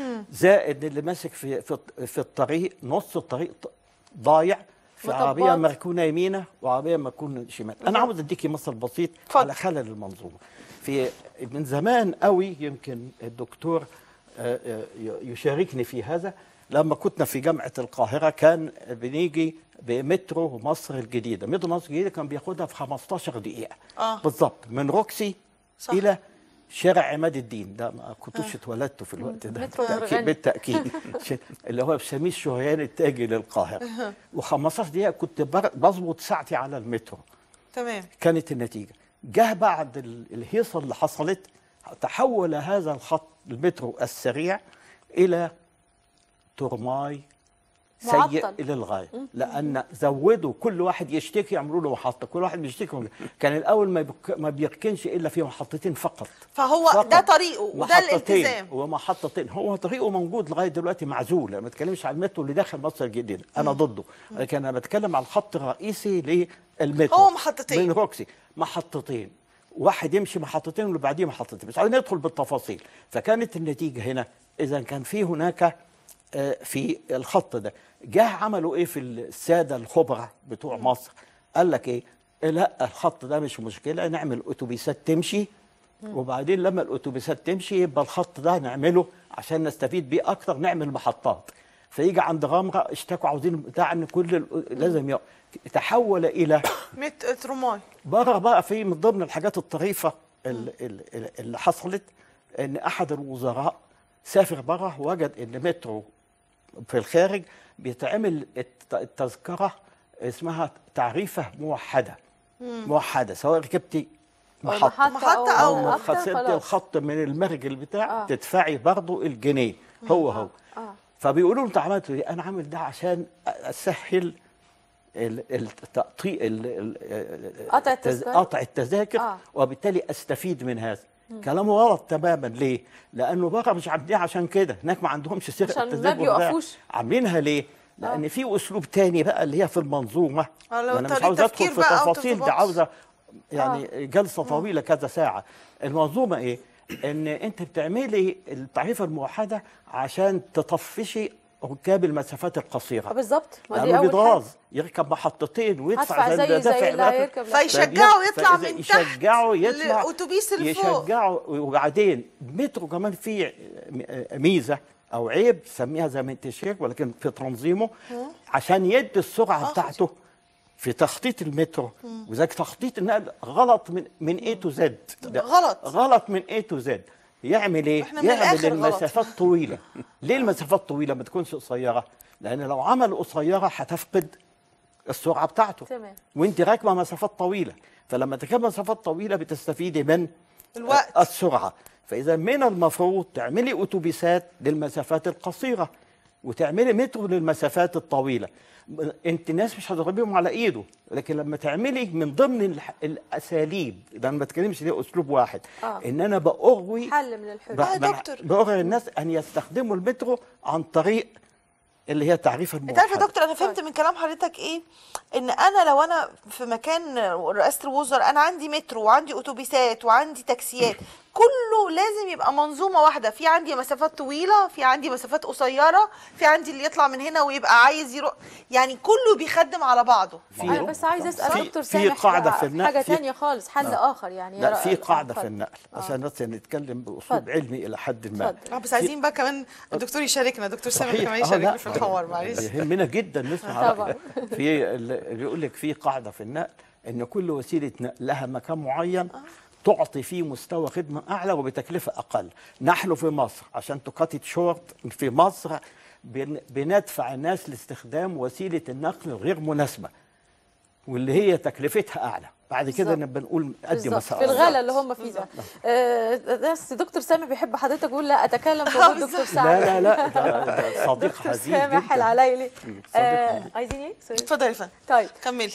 S5: زائد اللي ماسك في في في الطريق نص الطريق ط- ضايع في
S2: مطبات.
S5: عربية مركونة يمينة وعربية مركونة شمال أنا عاوز أديكي مثل بسيط
S1: اتفضل.
S5: على خلل المنظومة في من زمان قوي يمكن الدكتور آه، آه، يشاركني في هذا لما كنا في جامعة القاهرة كان بنيجي بمترو مصر الجديدة مترو مصر الجديدة كان بياخدها في 15 دقيقة
S1: آه.
S5: بالظبط من روكسي
S1: صح.
S5: إلى شارع عماد الدين ده ما كنتوش اتولدتوا في الوقت ده
S2: مترو
S5: بالتأكيد,
S2: الأرغني.
S5: بالتأكيد ش- اللي هو بسميه الشهيان التاجي للقاهرة و15 دقيقة كنت بر- بظبط ساعتي على المترو
S1: تمام
S5: كانت النتيجة جه بعد ال- الهيصة اللي حصلت تحول هذا الخط المترو السريع إلى ترماي سيء
S2: معطل.
S5: للغايه لان زودوا كل واحد يشتكي يعملوا له محطه كل واحد بيشتكي كان الاول ما بيك- ما بيركنش الا في محطتين فقط
S1: فهو
S5: فقط.
S1: ده طريقه وده
S5: محطتين
S1: الالتزام
S5: ومحطتين هو طريقه موجود لغايه دلوقتي معزول أنا ما بتكلمش على المترو اللي داخل مصر الجديده انا ضده لكن انا بتكلم على الخط الرئيسي للمترو
S1: هو محطتين.
S5: من روكسي محطتين واحد يمشي محطتين واللي بعديه محطتين بس عايزين ندخل بالتفاصيل فكانت النتيجه هنا اذا كان في هناك آه، في الخط ده جه عملوا ايه في الساده الخبراء بتوع مصر قال لك ايه لا الخط ده مش مشكله نعمل اتوبيسات تمشي وبعدين لما الاتوبيسات تمشي يبقى الخط ده نعمله عشان نستفيد بيه اكتر نعمل محطات فيجي عند غمره اشتكوا عاوزين بتاع ان كل ال- لازم يق- تحول الى
S1: مت ترماي
S5: بره بقى في من ضمن الحاجات الطريفه ال- ال- ال- اللي حصلت ان احد الوزراء سافر بره وجد ان مترو في الخارج بيتعمل الت- التذكره اسمها تعريفه موحده موحده سواء ركبتي محطه
S1: محطة أو
S5: او
S2: أكتر
S5: خسرت
S2: خلاص.
S5: الخط من المرج البتاع
S2: آه.
S5: تدفعي برضو الجنيه هو هو
S2: آه.
S5: فبيقولوا له انت عملت ايه؟ انا عامل ده عشان اسهل ال- التقطيع ال- ال-
S2: قطع
S5: التز-
S2: التذكرة؟
S5: قطع التذاكر
S2: آه.
S5: وبالتالي استفيد من هذا كلامه غلط تماما ليه؟ لانه بره مش عاملينها عشان كده هناك ما عندهمش سرقه
S2: عشان ما
S5: تذاكر وبتاع.
S2: بيوقفوش.
S5: عاملينها ليه؟ لان في اسلوب تاني بقى اللي هي في المنظومه
S1: آه، لو
S5: وانا مش
S1: طريقة
S5: عاوز ادخل
S1: تفكير
S5: في
S1: بقى أو
S5: تفاصيل دي
S1: ترتباط.
S5: عاوزه يعني جلسه طويله كذا ساعه المنظومه ايه ان انت بتعملي التعريفه الموحده عشان تطفشي ركاب المسافات
S2: آه،
S5: القصيره
S2: بالظبط ما دي
S5: لانه
S2: اول
S5: بيتغاظ
S2: حاجه
S5: يركب محطتين ويدفع
S2: هدفع زي
S5: دافع
S2: زي اللي
S5: الأكل.
S2: هيركب لا.
S1: فيشجعوا يطلع
S5: فإذا
S1: من تحت
S5: يشجعوا يطلع
S1: للأتوبيس اللي فوق.
S5: يشجعوا وبعدين مترو كمان فيه ميزه او عيب سميها زي ما انت شايف ولكن في تنظيمه عشان يدي السرعه بتاعته في تخطيط المترو وذاك تخطيط النقل غلط من من اي تو زد
S1: غلط.
S5: غلط من اي تو زد يعمل ايه؟
S1: إحنا من
S5: يعمل
S1: الآخر غلط.
S5: المسافات طويله ليه المسافات طويله ما تكونش قصيره؟ لان لو عمل قصيره هتفقد السرعه بتاعته
S2: تمام.
S5: وانت راكبه مسافات طويله فلما تركب مسافات طويله بتستفيدي من
S1: الوقت.
S5: السرعه فاذا من المفروض تعملي اتوبيسات للمسافات القصيره وتعملي مترو للمسافات الطويله م- انت الناس مش هتضربيهم على ايده لكن لما تعملي من ضمن الح- الاساليب ده انا ما بتكلمش ليه اسلوب واحد
S2: آه.
S5: ان انا باغوي
S2: حل من الحلول
S1: آه،
S5: ب-
S1: دكتور.
S5: باغوي الناس ان يستخدموا المترو عن طريق اللي هي تعريف
S1: انت عارف يا
S5: الموحد
S1: دكتور انا فهمت من كلام حضرتك ايه ان انا لو انا في مكان رئاسه الوزراء انا عندي مترو وعندي اتوبيسات وعندي تاكسيات كله لازم يبقى منظومه واحده في عندي مسافات طويله في عندي مسافات قصيره في عندي اللي يطلع من هنا ويبقى عايز يروح يعني كله بيخدم على بعضه
S5: في
S2: انا بس عايز اسال
S5: في-
S2: دكتور
S5: في
S2: سامح
S5: قاعدة
S2: بقى
S5: في النقل،
S2: حاجه
S5: في-
S2: تانية خالص حل اخر يعني
S5: لا
S2: يرى-
S5: في قاعده
S2: اتفضل.
S5: في النقل
S2: آه.
S5: عشان بس نتكلم باسلوب
S2: اتفضل.
S5: علمي الى حد ما
S2: اتفضل.
S1: اه بس عايزين بقى كمان الدكتور يشاركنا دكتور سامح
S5: صحيح.
S1: كمان
S5: آه،
S1: يشاركنا
S5: لا.
S1: في الحوار معلش
S5: يهمنا جدا نسمع
S2: طبعاً.
S5: رأيك. في اللي يقول لك في قاعده في النقل ان كل وسيله نقل لها مكان معين تعطي فيه مستوى خدمه اعلى وبتكلفه اقل نحن في مصر عشان تقاتل شورت في مصر بن- بندفع الناس لاستخدام وسيله النقل غير مناسبه واللي هي تكلفتها اعلى بعد كده
S2: بالظبط.
S5: نبقى نقول قد
S2: بالظبط
S5: مسار
S2: في الغلا اللي هم فيه ده آه، بس دكتور سامح بيحب حضرتك يقول لا اتكلم في وجود دكتور سعد
S5: لا لا لا ده, ده صديق
S2: دكتور
S5: حزين
S2: سامح
S5: جدا
S2: العلايلي
S5: صديق
S2: آه،
S5: حزين.
S2: عايزين ايه؟ سوري.
S1: اتفضل يا فندم
S2: طيب
S1: كملي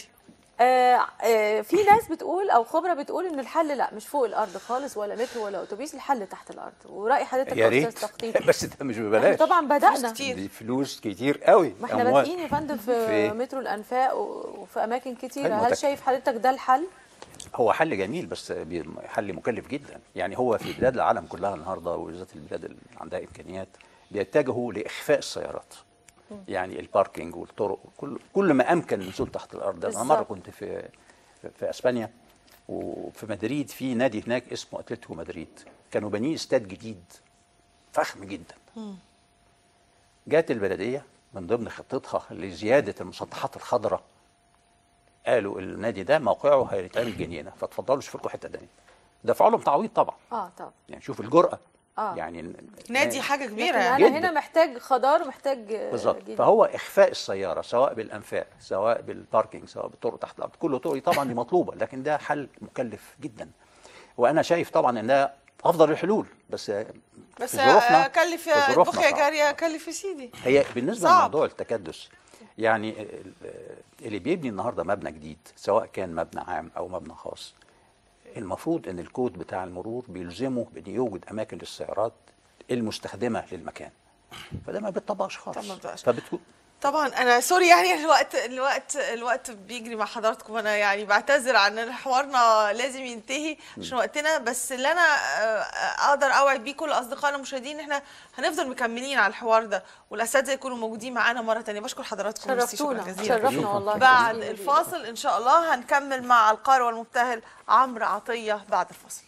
S2: آه آه في ناس بتقول او خبره بتقول ان الحل لا مش فوق الارض خالص ولا مترو ولا اتوبيس الحل تحت الارض وراي حضرتك
S6: يا
S2: يا
S6: ريت
S2: استاذ تخطيط
S6: بس ده مش
S2: احنا
S6: ببلاش
S2: طبعا بدانا
S1: كتير.
S6: دي فلوس كتير قوي
S2: ما احنا
S6: أموال.
S2: بادئين يا فندم في,
S6: في إيه؟
S2: مترو الانفاق و- وفي اماكن كتيره
S6: أيوة،
S2: هل
S6: متك-
S2: شايف حضرتك ده الحل
S6: هو حل جميل بس بي- حل مكلف جدا يعني هو في بلاد العالم كلها النهارده وبالذات البلاد اللي عندها امكانيات بيتجهوا لاخفاء السيارات يعني الباركينج والطرق كل كل ما امكن النزول تحت الارض انا مره
S2: بالظبط.
S6: كنت في في اسبانيا وفي مدريد في نادي هناك اسمه اتلتيكو مدريد كانوا بانيين استاد جديد فخم جدا جات البلديه من ضمن خطتها لزياده المسطحات الخضراء قالوا النادي ده موقعه هيتعمل جنينه فتفضلوا شوفوا لكم حته تانيه دفعوا لهم تعويض طبعا
S2: اه طبعا
S6: يعني شوف الجرأه
S2: آه.
S6: يعني ال-
S1: نادي حاجه
S2: لكن
S1: كبيره
S2: انا
S1: يعني
S6: جداً.
S2: هنا محتاج خضار ومحتاج آه،
S6: بالظبط
S2: جديد.
S6: فهو اخفاء السياره سواء بالانفاق سواء بالباركينج سواء بالطرق تحت الارض كل طرق طبعا دي مطلوبه لكن ده حل مكلف جدا وانا شايف طبعا ان ده افضل الحلول بس
S1: بس
S6: في ظروفنا-
S1: آه، كلف
S6: في
S1: يا
S6: ظروفنا
S1: اطبخ يا
S6: صعب.
S1: جاريه كلف يا سيدي
S6: هي بالنسبه
S1: صعب.
S6: لموضوع التكدس يعني ال- اللي بيبني النهارده مبنى جديد سواء كان مبنى عام او مبنى خاص المفروض ان الكود بتاع المرور بيلزمه بان يوجد اماكن للسيارات المستخدمه للمكان فده ما بيطبقش خالص
S1: طب ما بيطبقش.
S6: فبتكون
S1: طبعا انا سوري يعني الوقت الوقت الوقت بيجري مع حضراتكم انا يعني بعتذر عن ان حوارنا لازم ينتهي عشان وقتنا بس اللي انا آه، اقدر اوعد بيه كل اصدقائنا المشاهدين ان احنا هنفضل مكملين على الحوار ده والاساتذه يكونوا موجودين معانا مره تانية بشكر حضراتكم ميرسي، شكراً
S2: شرفتونا
S1: جزيلاً.
S2: شرفنا والله
S1: بعد
S2: شكراً.
S1: الفاصل ان شاء الله هنكمل مع القارئ والمبتهل عمرو عطيه بعد الفاصل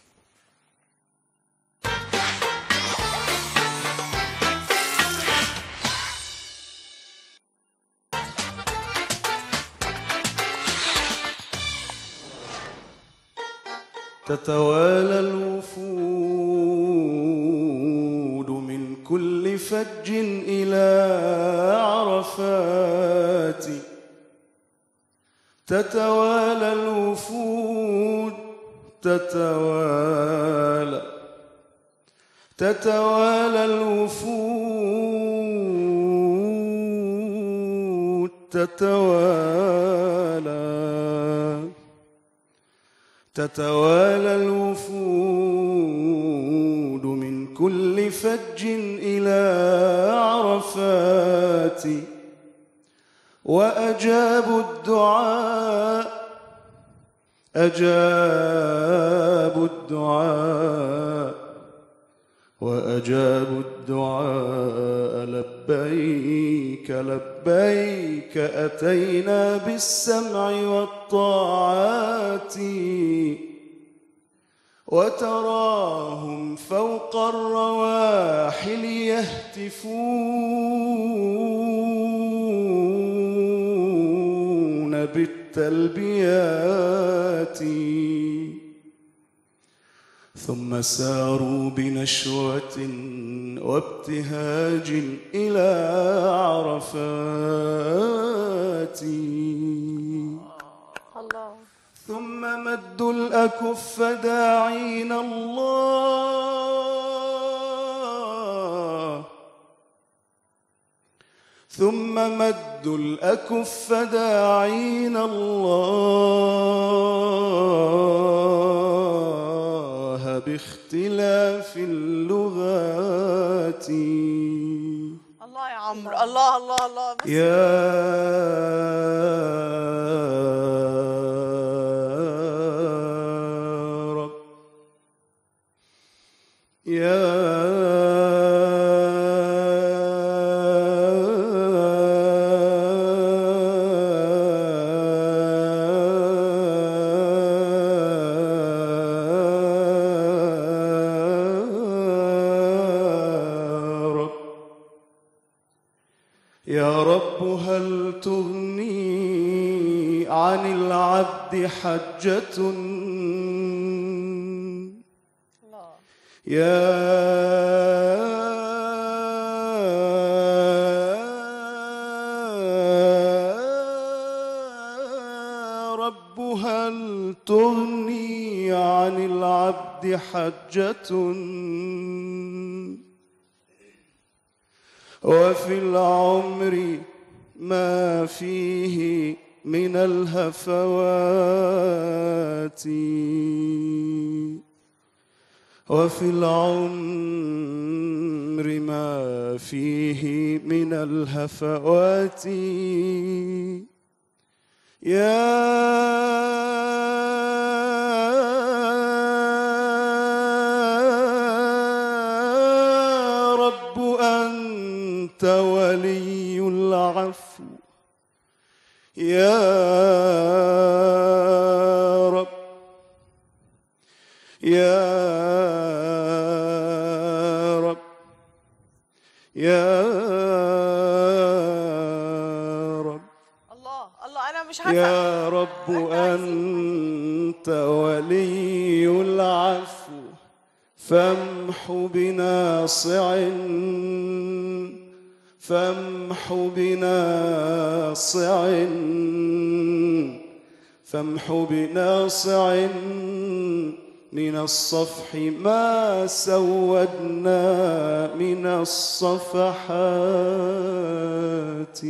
S7: تتوالى الوفود من كل فج إلى عرفات تتوالى الوفود تتوالى تتوالى الوفود تتوالى تتوالى الوفود من كل فج إلى عرفات وأجابوا الدعاء أجابوا الدعاء وأجابوا الدعاء لبيك لبيك أتينا بالسمع والطاعات وتراهم فوق الرواحل يهتفون بالتلبيات ثم ساروا بنشوة وابتهاج إلى عرفات
S2: الله
S7: ثم مدوا الأكف داعين الله ثم مدوا الأكف داعين الله باختلاف اللغات
S1: الله يا عمرو الله الله الله بس
S7: يا رب يا رب يا رب هل تغني عن العبد حجة يا رب هل تغني عن العبد حجة وفي العمر ما فيه من الهفوات وفي العمر ما فيه من الهفوات يا رب أنت ولي العفو يا رب يا رب يا رب
S1: الله الله انا مش عارفه
S7: يا رب أنت ولي العفو فامح بناصع فامح بناصع فامح بناصع من الصفح ما سودنا من الصفحات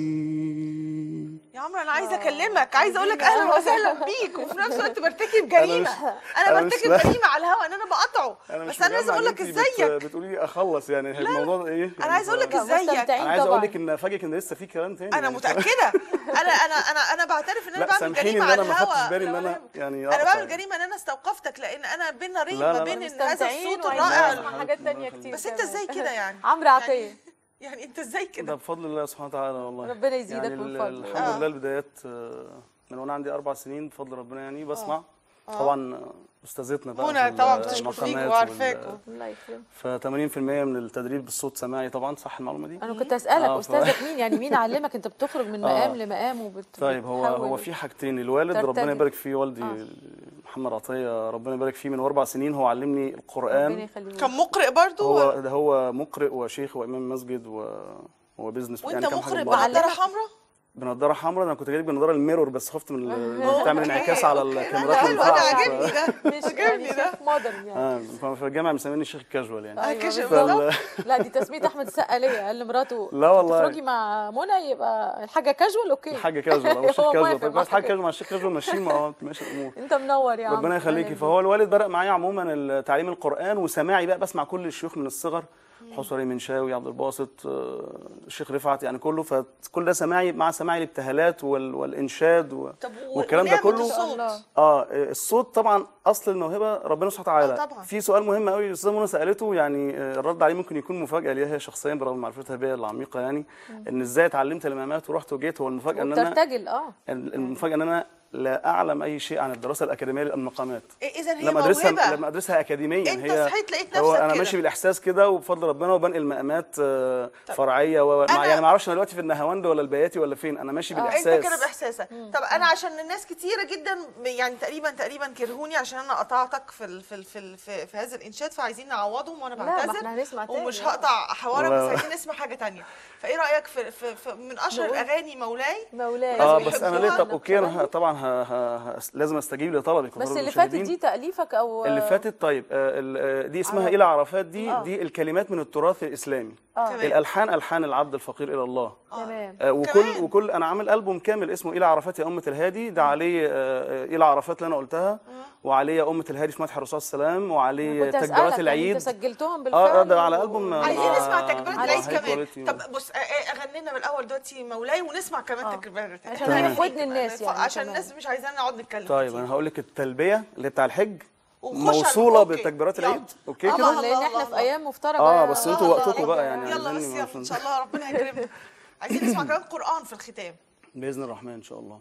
S1: يا عمرو انا عايزه اكلمك عايزه اقول لك اهلا وسهلا بيك وفي نفس الوقت برتكب جريمه انا
S8: أنا مش
S1: برتكب
S8: فاهم.
S1: جريمه على الهوا ان انا بقطعه بس انا عايزه اقول لك ازيك
S8: بتقولي لي اخلص يعني الموضوع ده ايه
S1: انا عايزه اقول لك
S2: لا،
S1: ازيك
S2: مستمتعين
S8: انا عايز اقول
S2: طبعا
S8: لك ان افاجئك ان لسه في كلام تاني
S1: انا
S8: يعني.
S1: متاكده انا انا انا انا بعترف ان انا
S8: لا
S1: بعمل
S8: سامحيني
S1: جريمه
S8: ان
S1: على
S8: انا ما
S1: الهوا
S8: خدتش بالي ان
S1: لا،
S8: انا
S1: ولا-
S8: يعني
S1: انا
S8: أقطع.
S1: بعمل جريمه ان انا استوقفتك لان انا بينا ريم
S8: لا، لا،
S1: ما
S8: لا.
S1: بين هذا
S2: مستمتعين
S1: الصوت
S2: وعايزين
S1: الرائع
S2: نسمع حاجات تانية كتير
S1: بس انت
S2: كمان.
S1: ازاي كده يعني
S2: عمرو عطيه
S1: يعني انت ازاي
S8: ده
S1: كده
S8: بفضل الله سبحانه وتعالى والله
S2: ربنا يزيدك
S8: يعني
S2: من
S8: ال-
S2: فضله.
S8: الحمد
S1: آه.
S8: لله البدايات آه، من وانا عندي اربع سنين بفضل ربنا يعني بسمع طبعا آه، استاذتنا بقى
S1: منى
S8: في
S1: طبعا
S8: ال-
S1: بتشكر فيك
S8: المقامات
S1: وعارفاك
S8: وال-
S2: الله يكرمك
S8: ف 80% من التدريب بالصوت سماعي طبعا صح المعلومه دي
S2: انا كنت اسالك
S8: آه، ف-
S2: استاذك مين يعني مين علمك انت بتخرج من
S8: آه.
S2: مقام لمقام وبت
S8: طيب هو
S2: بتحول
S8: هو في حاجتين الوالد
S2: ترتجل.
S8: ربنا يبارك فيه والدي
S2: آه.
S8: محمد عطيه ربنا يبارك فيه من اربع سنين هو علمني
S2: ربنا
S8: القران
S2: يخليه
S1: كان مقرئ برضو
S8: هو ده هو مقرئ وشيخ وامام مسجد و وبزنس
S1: وانت
S8: يعني كام حاجه
S1: مقرئ
S8: ببعض.
S1: بنضاره حمراء
S8: بنضاره حمراء انا كنت جايب بنضاره الميرور بس خفت من ال- إنها بتعمل انعكاس على
S1: أوكي.
S8: الكاميرات
S1: لا،
S8: ما
S1: حلو انا
S8: ينفعش.
S1: عاجبني ده
S2: مش
S1: عجبني
S2: يعني
S1: ده
S2: شيخ مودرن يعني
S8: اه ف- في الجامعه مسميني الشيخ الكاجوال يعني
S1: آه، كشف
S2: بالظبط.
S1: بالظبط.
S2: لا دي تسميه احمد السقا ليا قال لمراته
S8: لا والله.
S2: تخرجي مع منى يبقى الحاجه كاجوال اوكي
S8: حاجه كاجوال او الشيخ
S2: هو
S8: كاجوال
S2: موافق
S8: طيب
S2: مع
S8: بس حاجه
S2: كده.
S8: كاجوال مع الشيخ كاجوال ماشيين مع ماشي الامور
S2: انت منور يا عم
S8: ربنا يخليكي فهو الوالد بدأ معايا عموما تعليم القرآن وسماعي بقى بسمع كل الشيوخ من الصغر حصري منشاوي عبد الباسط آه، الشيخ رفعت يعني كله فكل ده سماعي مع سماعي الابتهالات وال- والانشاد و...
S1: طب و-
S8: والكلام ده
S1: ونعمة
S8: كله
S1: الصوت
S2: الله.
S8: اه الصوت طبعا اصل الموهبه ربنا سبحانه وتعالى
S1: آه، طبعا.
S8: في سؤال مهم قوي الاستاذه منى سالته يعني آه، الرد عليه ممكن يكون مفاجاه ليها هي شخصيا برغم معرفتها بيا العميقه يعني ان ازاي اتعلمت الامامات ورحت وجيت هو المفاجاه ان انا
S2: وبترتجل اه
S8: المفاجاه ان انا لا اعلم اي شيء عن الدراسه الاكاديميه للمقامات
S1: اذا هي
S8: لما ادرسها
S1: موهبه
S8: لما ادرسها اكاديميا
S1: أنت
S8: هي
S1: صحيت لقيت
S8: هو
S1: نفسك
S8: انا
S1: كده.
S8: ماشي بالاحساس كده وبفضل ربنا وبنقل مقامات آه، فرعيه و...
S1: أنا-
S8: مع يعني ما اعرفش انا دلوقتي في النهاوند ولا البياتي ولا فين انا ماشي بالاحساس
S1: انت كده باحساسك طب انا عشان الناس كتيره جدا يعني تقريبا تقريبا كرهوني عشان انا قطعتك في ال في ال في, ال في, في هذا الانشاد فعايزين نعوضهم وانا
S2: لا، ما
S1: بعتذر
S2: احنا هنسمع تاني.
S1: ومش هقطع حوارك
S8: لا.
S1: بس عايزين نسمع حاجه تانية فايه رايك في, في, في من اشهر
S2: نقول.
S1: اغاني مولاي
S2: مولاي
S8: اه
S1: الناس
S8: بس انا ليه طب
S1: بيحبوها.
S8: اوكي انا ه- طبعا ه... ه... ه... لازم استجيب لطلبك
S2: بس
S8: وطلب
S2: اللي فاتت
S8: المشاهدين.
S2: دي تأليفك او
S8: اللي فاتت طيب آه، ال- آه، دي اسمها
S2: عرب.
S8: الى عرفات دي
S2: آه.
S8: دي الكلمات من التراث الاسلامي
S2: اه
S8: الالحان الحان العبد الفقير الى الله
S2: تمام
S8: آه، وكل
S1: كمان.
S8: وكل انا عامل البوم كامل اسمه الى عرفات يا امه الهادي ده عليه آه، آه، الى عرفات اللي انا قلتها وعليه يا امه الهادي في مدح الرسول صلى الله عليه وسلم وعليه
S2: كنت
S8: تكبيرات
S2: اسالك يعني
S8: العيد
S2: انت سجلتهم بالفعل
S8: اه آه، ده على
S2: و-
S8: البوم
S2: و-
S1: عايزين
S8: مع-
S1: نسمع تكبيرات
S8: مع
S1: العيد
S8: هاي
S1: كمان
S8: كواليتي.
S1: طب بص آه، آه، غنينا من الاول دلوقتي مولاي ونسمع كمان
S2: آه.
S1: تكبيرات
S2: عشان
S1: العيد.
S2: هي في ودن الناس يعني
S1: عشان
S2: كمان.
S1: الناس مش عايزانا نقعد نتكلم
S8: طيب
S1: كتير.
S8: انا هقول لك التلبيه اللي بتاع الحج
S1: ونخش على-
S8: موصوله
S1: أوكي.
S8: بتكبيرات
S1: يلا.
S8: العيد اوكي
S1: آه،
S8: كده
S1: الله،
S2: لان احنا في
S1: الله.
S2: ايام مفترجه
S8: اه
S2: يا-
S8: بس
S1: آه،
S8: انتوا
S1: الله،
S8: وقتكم
S1: الله.
S8: بقى يعني
S1: يلا
S8: عايزيني
S1: بس
S8: ما-
S1: يلا ان شاء الله ربنا يكرمنا عايزين نسمع كمان قران في الختام
S8: باذن الرحمن ان شاء الله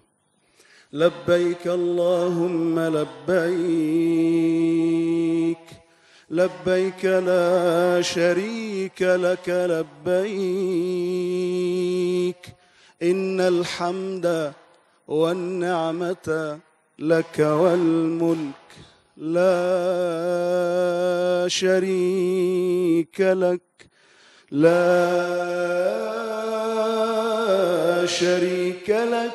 S7: لبيك اللهم لبيك لبيك لا شريك لك لبيك إن الحمد والنعمة لك والملك لا شريك لك لا شريك لك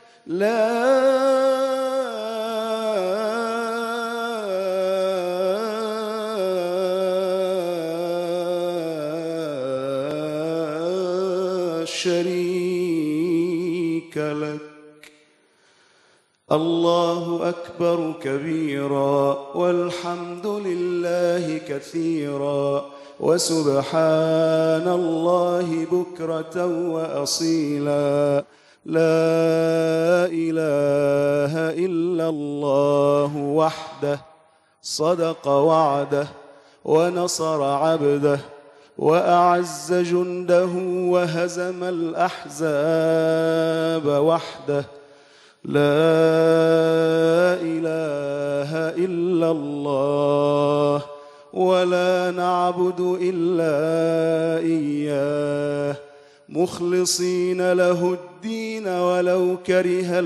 S7: لا شريك لك الله اكبر كبيرا والحمد لله كثيرا وسبحان الله بكره واصيلا لا اله الا الله وحده صدق وعده ونصر عبده واعز جنده وهزم الاحزاب وحده لا اله الا الله ولا نعبد الا اياه مخلصين له الدين ولو كره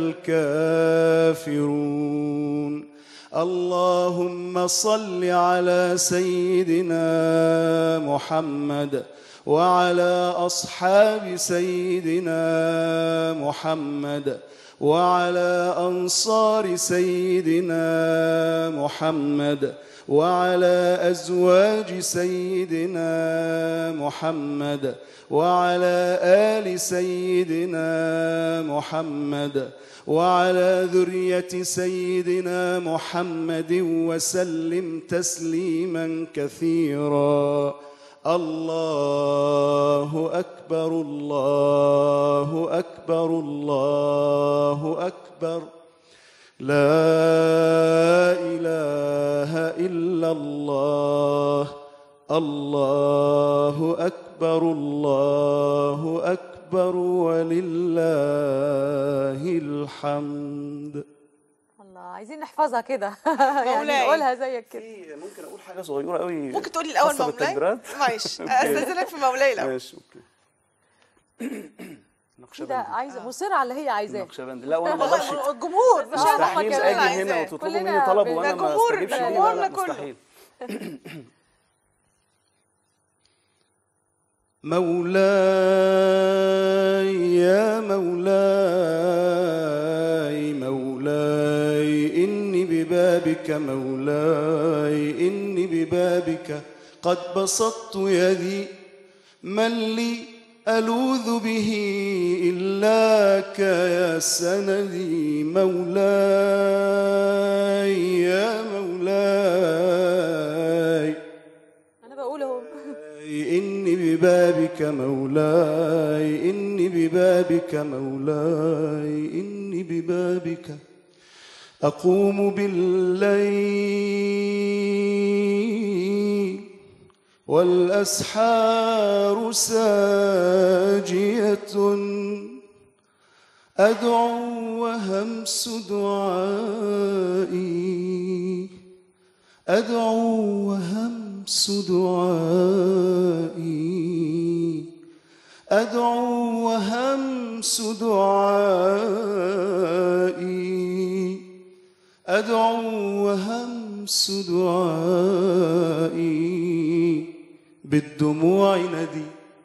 S7: الكافرون اللهم صل على سيدنا محمد وعلى اصحاب سيدنا محمد وعلى انصار سيدنا محمد وعلى أزواج سيدنا محمد وعلى آل سيدنا محمد وعلى ذرية سيدنا محمد وسلم تسليما كثيرا الله أكبر الله أكبر الله أكبر لا إله إلا الله الله أكبر الله أكبر ولله الحمد
S2: الله عايزين نحفظها كده يعني
S1: مولاي.
S2: نقولها زيك كده
S8: في ممكن اقول حاجه صغيره قوي
S1: ممكن تقولي الاول
S8: خاصة
S1: مولاي
S8: بالتكبيرات
S1: معلش
S8: أوكي.
S1: استاذنك في مولاي الاول
S8: ماشي اوكي
S2: كده
S8: نقشبندي
S2: عايزه مصر على اللي هي عايزاه
S8: نقشبندي لا وانا ما
S1: والله
S8: اقدرش
S1: الجمهور مش انا هم
S8: مستحيل
S1: كده
S8: اجي
S1: اللي
S8: هنا
S1: عايزاه
S8: وتطلبوا
S2: كلنا
S8: مني طلب
S2: ب-
S8: وانا
S1: ده
S8: ما
S1: جمهور-
S8: استجيبش
S1: ده
S8: ليه لا لا
S1: جمهورنا كله.
S8: مستحيل
S7: مولاي يا مولاي مولاي إني ببابك مولاي إني ببابك قد بسطت يدي من لي ألوذ به إلاك يا سندي مولاي يا مولاي
S2: انا بقول اهو
S7: إني ببابك مولاي إني ببابك مولاي إني ببابك أقوم بالليل والأسحار ساجية أدعو وهمس دعائي أدعو وهمس دعائي أدعو وهمس دعائي أدعو وهمس دعائي بالدموع ندي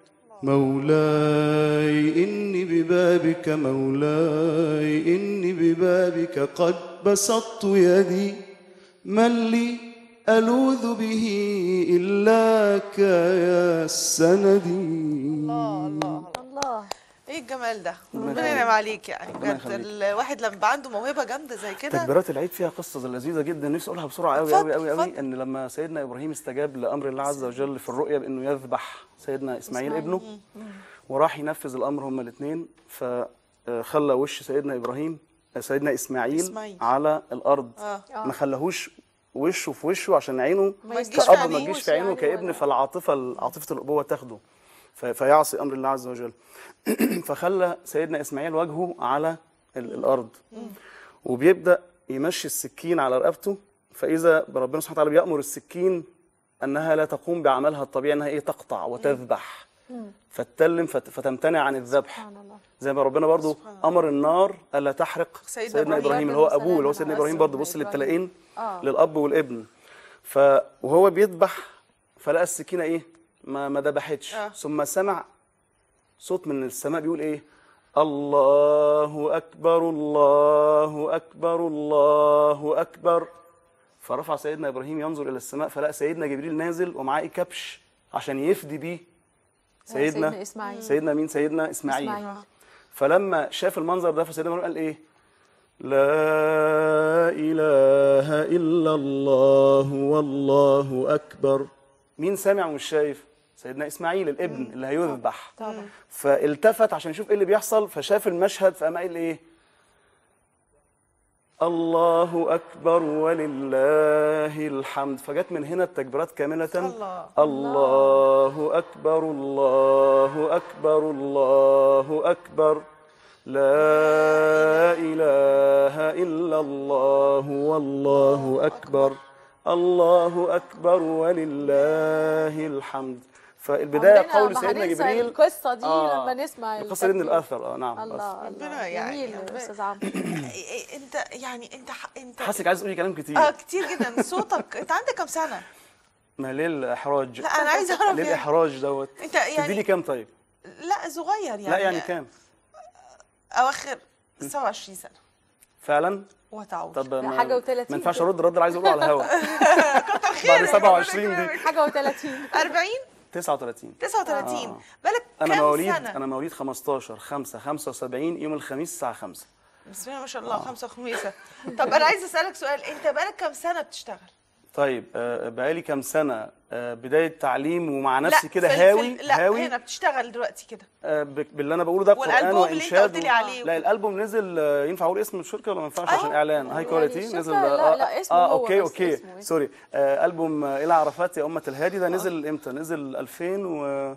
S7: مولاي إني ببابك مولاي إني ببابك قد بسطت يدي من لي ألوذ به إلاك يا سندي
S1: الله الله
S2: الله
S1: ايه الجمال ده
S8: ربنا
S1: ربنا
S8: يخليك.
S1: ينعم عليك يعني
S8: ربنا
S1: بجد
S8: يخليك.
S1: الواحد لما يبقى عنده موهبه جامده زي كده
S8: تكبيرات العيد فيها قصه لذيذه جدا نفسي اقولها بسرعه قوي
S1: اتفضل،
S8: قوي قوي قوي
S1: اتفضل.
S8: ان لما سيدنا ابراهيم استجاب لامر الله عز وجل في الرؤيا بانه يذبح سيدنا اسماعيل ابنه وراح ينفذ الامر هما الاثنين فخلى وش سيدنا ابراهيم سيدنا اسماعيل,
S1: إسماعيل.
S8: على الارض
S1: اه
S8: ما خلاهوش وشه في وشه عشان عينه
S1: ما يجيش في
S8: كأب ما
S1: عينيه
S8: تجيش في عينه
S2: يعني
S8: كابن
S2: ولا-
S8: فالعاطفه عاطفه الابوه تاخده ف- فيعصي امر الله عز وجل فخلى سيدنا اسماعيل وجهه على ال- الارض وبيبدا يمشي السكين على رقبته فاذا ربنا سبحانه وتعالى بيامر السكين انها لا تقوم بعملها الطبيعي انها ايه تقطع وتذبح فتتلم فت- فتمتنع عن الذبح
S2: سبحان الله
S8: زي ما ربنا برضو امر النار الا تحرق
S1: سيدنا
S8: سيدنا,
S1: إبراهيم.
S8: ابراهيم اللي هو
S2: عليه
S8: ابوه اللي هو
S2: السلام
S8: سيدنا
S2: على
S8: ابراهيم برضو
S2: سيدنا
S8: بص
S2: إبراهيم.
S8: للتلاقين
S2: آه.
S8: للاب والابن ف وهو بيذبح فلقى السكينه ايه ما ما ذبحتش
S1: آه.
S8: ثم سمع صوت من السماء بيقول ايه الله اكبر الله اكبر الله اكبر فرفع سيدنا ابراهيم ينظر الى السماء فلقى سيدنا جبريل نازل ومعاه إيه كبش عشان يفدي بيه سيدنا
S2: سيدنا إسماعيل.
S8: سيدنا مين سيدنا اسماعيل,
S2: إسماعيل.
S8: فلما شاف المنظر ده فسيدنا ابراهيم قال ايه لا اله الا الله والله اكبر مين سامع ومش شايف سيدنا اسماعيل الابن اللي هيذبح
S2: طبعا
S8: فالتفت عشان يشوف ايه اللي بيحصل فشاف المشهد فقام قايل ايه الله اكبر ولله الحمد فجت من هنا التكبيرات كامله
S1: الله.
S8: الله اكبر الله اكبر الله اكبر لا اله الا الله والله اكبر الله اكبر ولله الحمد فالبدايه
S2: عمرنا
S8: قول
S2: ما
S8: سيدنا
S2: هننسى
S8: جبريل
S2: القصه دي
S8: آه.
S2: لما نسمع
S8: القصه دي من
S2: التكبير.
S8: الاثر اه نعم
S2: الله
S8: الأثر.
S2: الله
S1: ربنا يعني-
S2: جميل
S1: ربنا-
S2: يا استاذ عمرو
S1: إيه- إيه، انت يعني انت ح- انت
S8: حاسك عايز تقولي كلام كتير
S1: اه كتير جدا صوتك انت عندك كام سنه
S8: ما ليه الاحراج
S1: لا انا عايزه اعرف
S8: ليه
S1: يعني
S8: الاحراج دوت
S1: انت يعني-
S8: تديني كام طيب
S1: لا صغير يعني
S8: لا يعني كام
S1: اواخر 27 سنه
S8: فعلا
S1: وتعود
S8: طب
S2: لا،
S8: ما-
S2: حاجة و30
S8: ما ينفعش
S2: كده.
S8: ارد الرد اللي عايز اقوله على الهوا بعد 27 دي
S2: حاجه و30
S1: 40
S8: 39
S1: 39
S8: آه.
S1: بالك
S8: انا
S1: كام
S8: مواليد
S1: سنه
S8: انا مواليد 15 5 75 يوم الخميس الساعه 5
S1: بسم الله ما شاء الله خمسة وخميسة طب انا عايزه اسالك سؤال انت بقالك كام سنه بتشتغل
S8: طيب آه، بقالي كام سنه آه، بدايه تعليم ومع نفسي كده
S1: في ال-
S8: هاوي
S1: في ال- لا
S8: هاوي
S1: هنا بتشتغل دلوقتي كده
S8: آه، ب- باللي انا بقوله ده قران
S1: والألبوم اللي أنت
S8: وانشاد
S1: قلت لي
S8: و-
S1: عليه
S8: لا الالبوم نزل آه، ينفع اقول اسم الشركه ولا ما ينفعش عشان
S1: أيوة.
S8: اعلان هاي
S2: يعني
S8: كواليتي
S2: الشركة
S8: نزل
S2: لا-
S8: آه،
S2: لا، اسمه
S8: اه
S2: هو
S8: اوكي
S2: بس
S8: اوكي
S2: اسمه- اسمه.
S8: سوري آه، البوم آه، الى عرفات يا امه الهادي ده نزل امتى نزل 2000 و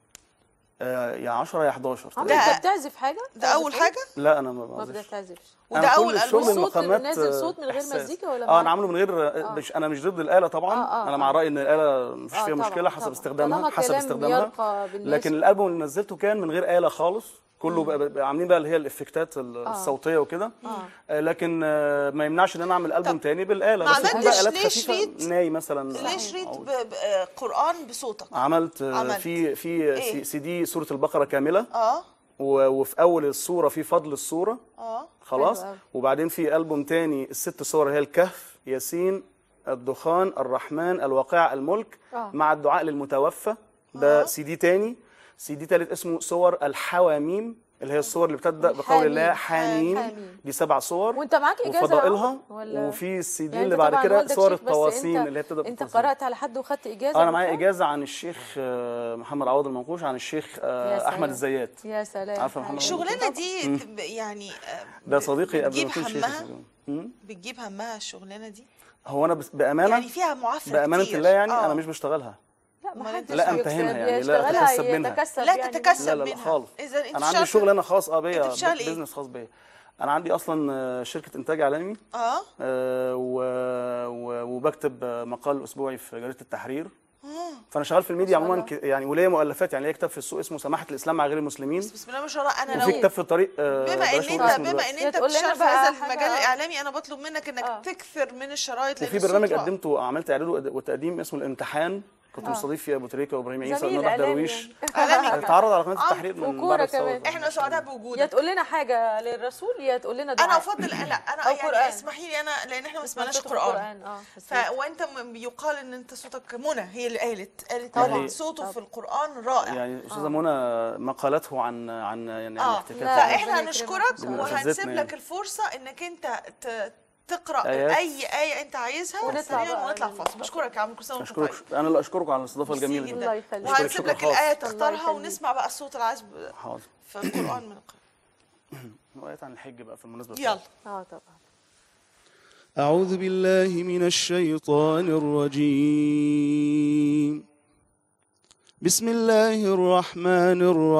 S8: آه، يا 10 يا 11
S2: عمرك
S1: ده-
S2: انت بتعزف حاجه؟
S1: ده
S2: بتعزف
S1: اول
S2: إيه؟
S1: حاجه
S8: لا انا ما
S2: ما
S8: بعزفش
S2: بتعزفش
S1: وده
S8: أنا كل
S1: اول
S8: الشغل
S1: البوم
S2: الصوت
S8: المقامات
S2: نازل
S8: آه،
S2: صوت من غير
S8: إحساس.
S2: مزيكا ولا
S8: اه
S2: معاه؟
S8: انا عامله من غير آه. مش انا مش ضد الاله طبعا
S2: آه، آه،
S8: انا مع
S2: آه.
S8: رايي ان الاله مفيش
S2: آه،
S8: فيها
S2: طبعاً،
S8: مشكله حسب
S2: طبعاً.
S8: استخدامها
S2: طالما
S8: حسب
S2: كلام
S8: استخدامها
S2: يرقى بالناس.
S8: لكن الالبوم اللي نزلته كان من غير اله خالص كله بقى, بقى عاملين بقى اللي هي الافكتات ال- الصوتيه وكده آه. لكن آه، ما يمنعش ان انا اعمل البوم
S1: طب
S8: تاني بالاله
S1: ما
S8: بس يكون بقى
S1: عملتش
S8: الات
S1: ليه
S8: خفيفه
S1: شريط؟
S8: ناي مثلا
S1: ليه شريط
S8: أو-
S1: ب- ب- آه، قران بصوتك
S8: عملت آه،
S1: عملت.
S8: في في
S1: إيه؟
S8: سي- سي دي سوره البقره كامله
S1: اه
S8: و- وفي اول الصوره في فضل الصوره
S1: اه
S8: خلاص
S2: حلو أوي.
S8: وبعدين في ألبوم تاني الست صور هي الكهف ياسين الدخان الرحمن الواقع الملك
S2: آه.
S8: مع الدعاء للمتوفى ده سي دي تاني سي دي تالت اسمه صور الحواميم اللي هي الصور اللي بتبدا بقول الله
S2: حاميم.
S8: حاميم
S2: حاميم.
S8: دي سبع صور
S2: وانت معاك اجازه
S8: وفضائلها
S2: يا عمر؟ ولا
S8: وفي السي دي
S2: يعني
S8: اللي
S2: أنت
S8: بعد
S2: طبعاً
S8: كده
S2: والدك
S8: صور
S2: شيخ، بس
S8: الطواسين
S2: أنت-
S8: اللي هي بتبدا
S2: انت
S8: بالطواسين.
S2: قرات على حد وخدت اجازه
S8: آه، انا معايا
S2: بالفعل؟
S8: اجازه عن الشيخ آه، محمد عوض المنقوش عن الشيخ آه،
S2: يا سلام.
S8: احمد الزيات
S2: يا سلام
S8: عارفة محمد
S2: حلو.
S1: الشغلانه دي تب- يعني آه،
S8: ده صديقي قبل
S1: بتجيب
S8: ما يكون شيخ
S1: همها
S8: مم؟
S1: بتجيب همها الشغلانه دي
S8: هو انا بس بامانه
S1: يعني فيها معافره
S8: بامانه
S1: كتير.
S8: الله يعني
S1: آه.
S8: انا مش بشتغلها
S2: لا ما
S1: أمال
S2: حدش
S8: لا
S2: بيكسب-
S8: أنتهنها يعني، لا
S2: بيشتغلها
S8: أتكسب منها.
S2: يتكسب
S1: لا
S2: يعني
S1: تتكسب
S8: لا لا لا
S1: منها.
S8: خالص
S1: إذا أنت
S8: انا عندي
S1: شغال-
S8: شغل انا خاص اه
S1: أنت
S8: بيا
S1: بتشتغل إيه؟
S8: بيزنس خاص بيا انا عندي اصلا آه، شركه انتاج اعلامي
S1: اه
S8: آه، و... و... وبكتب آه، مقال اسبوعي في جريده التحرير فانا شغال في الميديا عموما ك... يعني وليا مؤلفات يعني ليا كتاب في السوق اسمه سماحه الاسلام مع غير المسلمين
S1: بس بسم الله ما شاء الله انا
S8: وفي
S1: لو
S8: كتاب في الطريق آه،
S1: بما ان
S8: بلاش نقول
S1: انت
S8: اسمه
S1: بما
S8: دلوقتي.
S1: ان انت
S2: تقول لنا
S1: بتشتغل في
S2: بقى
S1: هذا
S2: حاجة-
S1: المجال الاعلامي انا بطلب منك انك
S2: آه.
S1: تكثر من الشرايط لأن
S8: وفي
S1: الصوت
S8: برنامج
S1: رائع.
S8: قدمته وعملت اعداد وأد- وتقديم اسمه الامتحان كنت مستضيف فيه ابو تريكه وابراهيم عيسى
S2: زميل
S8: ونضح
S2: إعلامي
S8: درويش
S2: يعني.
S1: اعلامي
S8: اتعرض على قناه
S1: آه،
S8: التحرير من
S2: وكورة
S8: بعد الثورة.
S2: كمان.
S1: احنا سعداء
S2: يا
S1: بوجودك
S2: تقول لنا حاجه للرسول يا تقول لنا دعاء
S1: انا افضل لا انا
S2: أو
S1: يعني
S2: قرآن.
S1: اسمحي لي انا لان احنا ما
S2: بس
S1: سمعناش
S2: منطقة
S1: قران
S2: اه
S1: ف وانت م- يقال ان انت صوتك منى هي اللي قالت قالت
S2: طبعاً.
S1: إن صوته في القران رائع
S8: يعني استاذه منى مقالته عن عن يعني عن
S1: اه
S8: احتكاك
S2: لا،
S1: فاحنا
S2: ربنا يكرمك
S1: هنشكرك
S2: إن شاء الله.
S1: وهنسيب
S8: عزتنا
S1: لك
S8: يعني.
S1: الفرصه انك انت ت- تقرا
S8: آيات.
S1: اي ايه انت عايزها
S2: ونطلع
S1: سريعا
S2: بقى
S1: ونطلع
S2: لل-
S1: فاصل بشكرك يا عم كل سنه وانت
S8: اشكرك
S1: طيب
S8: انا اللي اشكرك على الاستضافه
S1: ميرسي
S8: الجميله
S1: جدا.
S8: دي
S2: الله يخليك.
S1: وهنسيب
S8: شكرا
S1: لك
S8: خاص.
S1: الايه
S2: الله
S1: تختارها
S2: يخليك.
S1: ونسمع بقى الصوت العذب
S8: حاضر
S1: في القران من القران
S8: وقعت عن الحج بقى في المناسبه
S1: يلا
S2: اه طبعا
S7: أعوذ بالله من الشيطان الرجيم بسم الله الرحمن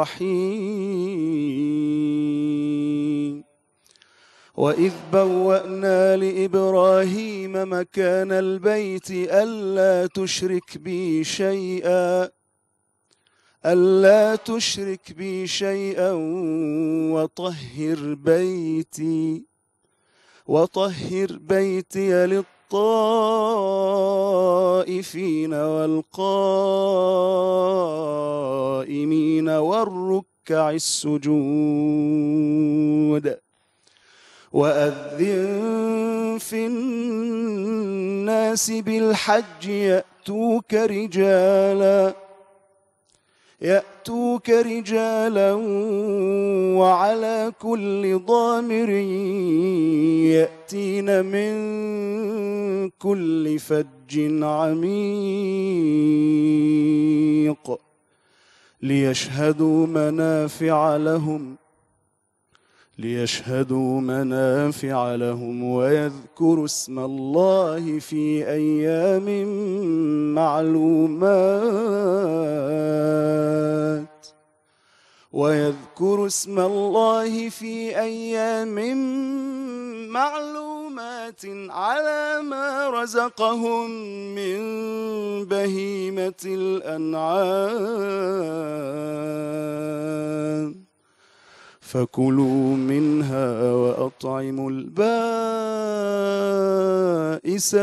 S7: الرحيم وإذ بوأنا لإبراهيم مكان البيت ألا تشرك بي شيئا ألا تشرك بي شيئا وطهر بيتي وطهر بيتي للطائفين والقائمين والركع السجود وأذن في الناس بالحج يأتوك رجالاً يأتوك رجالا وعلى كل ضامر يأتين من كل فج عميق ليشهدوا منافع لهم ليشهدوا منافع لهم ويذكروا اسم الله في أيام معلومات ويذكروا اسم الله في أيام معلومات على ما رزقهم من بهيمة الأنعام فكلوا منها وأطعموا البائس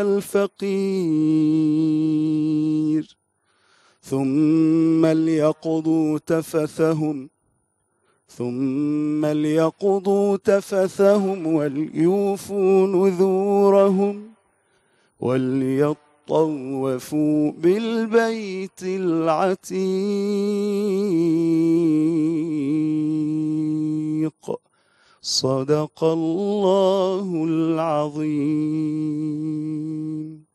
S7: الفقير ثم ليقضوا تفثهم ثم ليقضوا تفثهم وليوفوا نذورهم وليطوفوا بالبيت العتيق صدق الله العظيم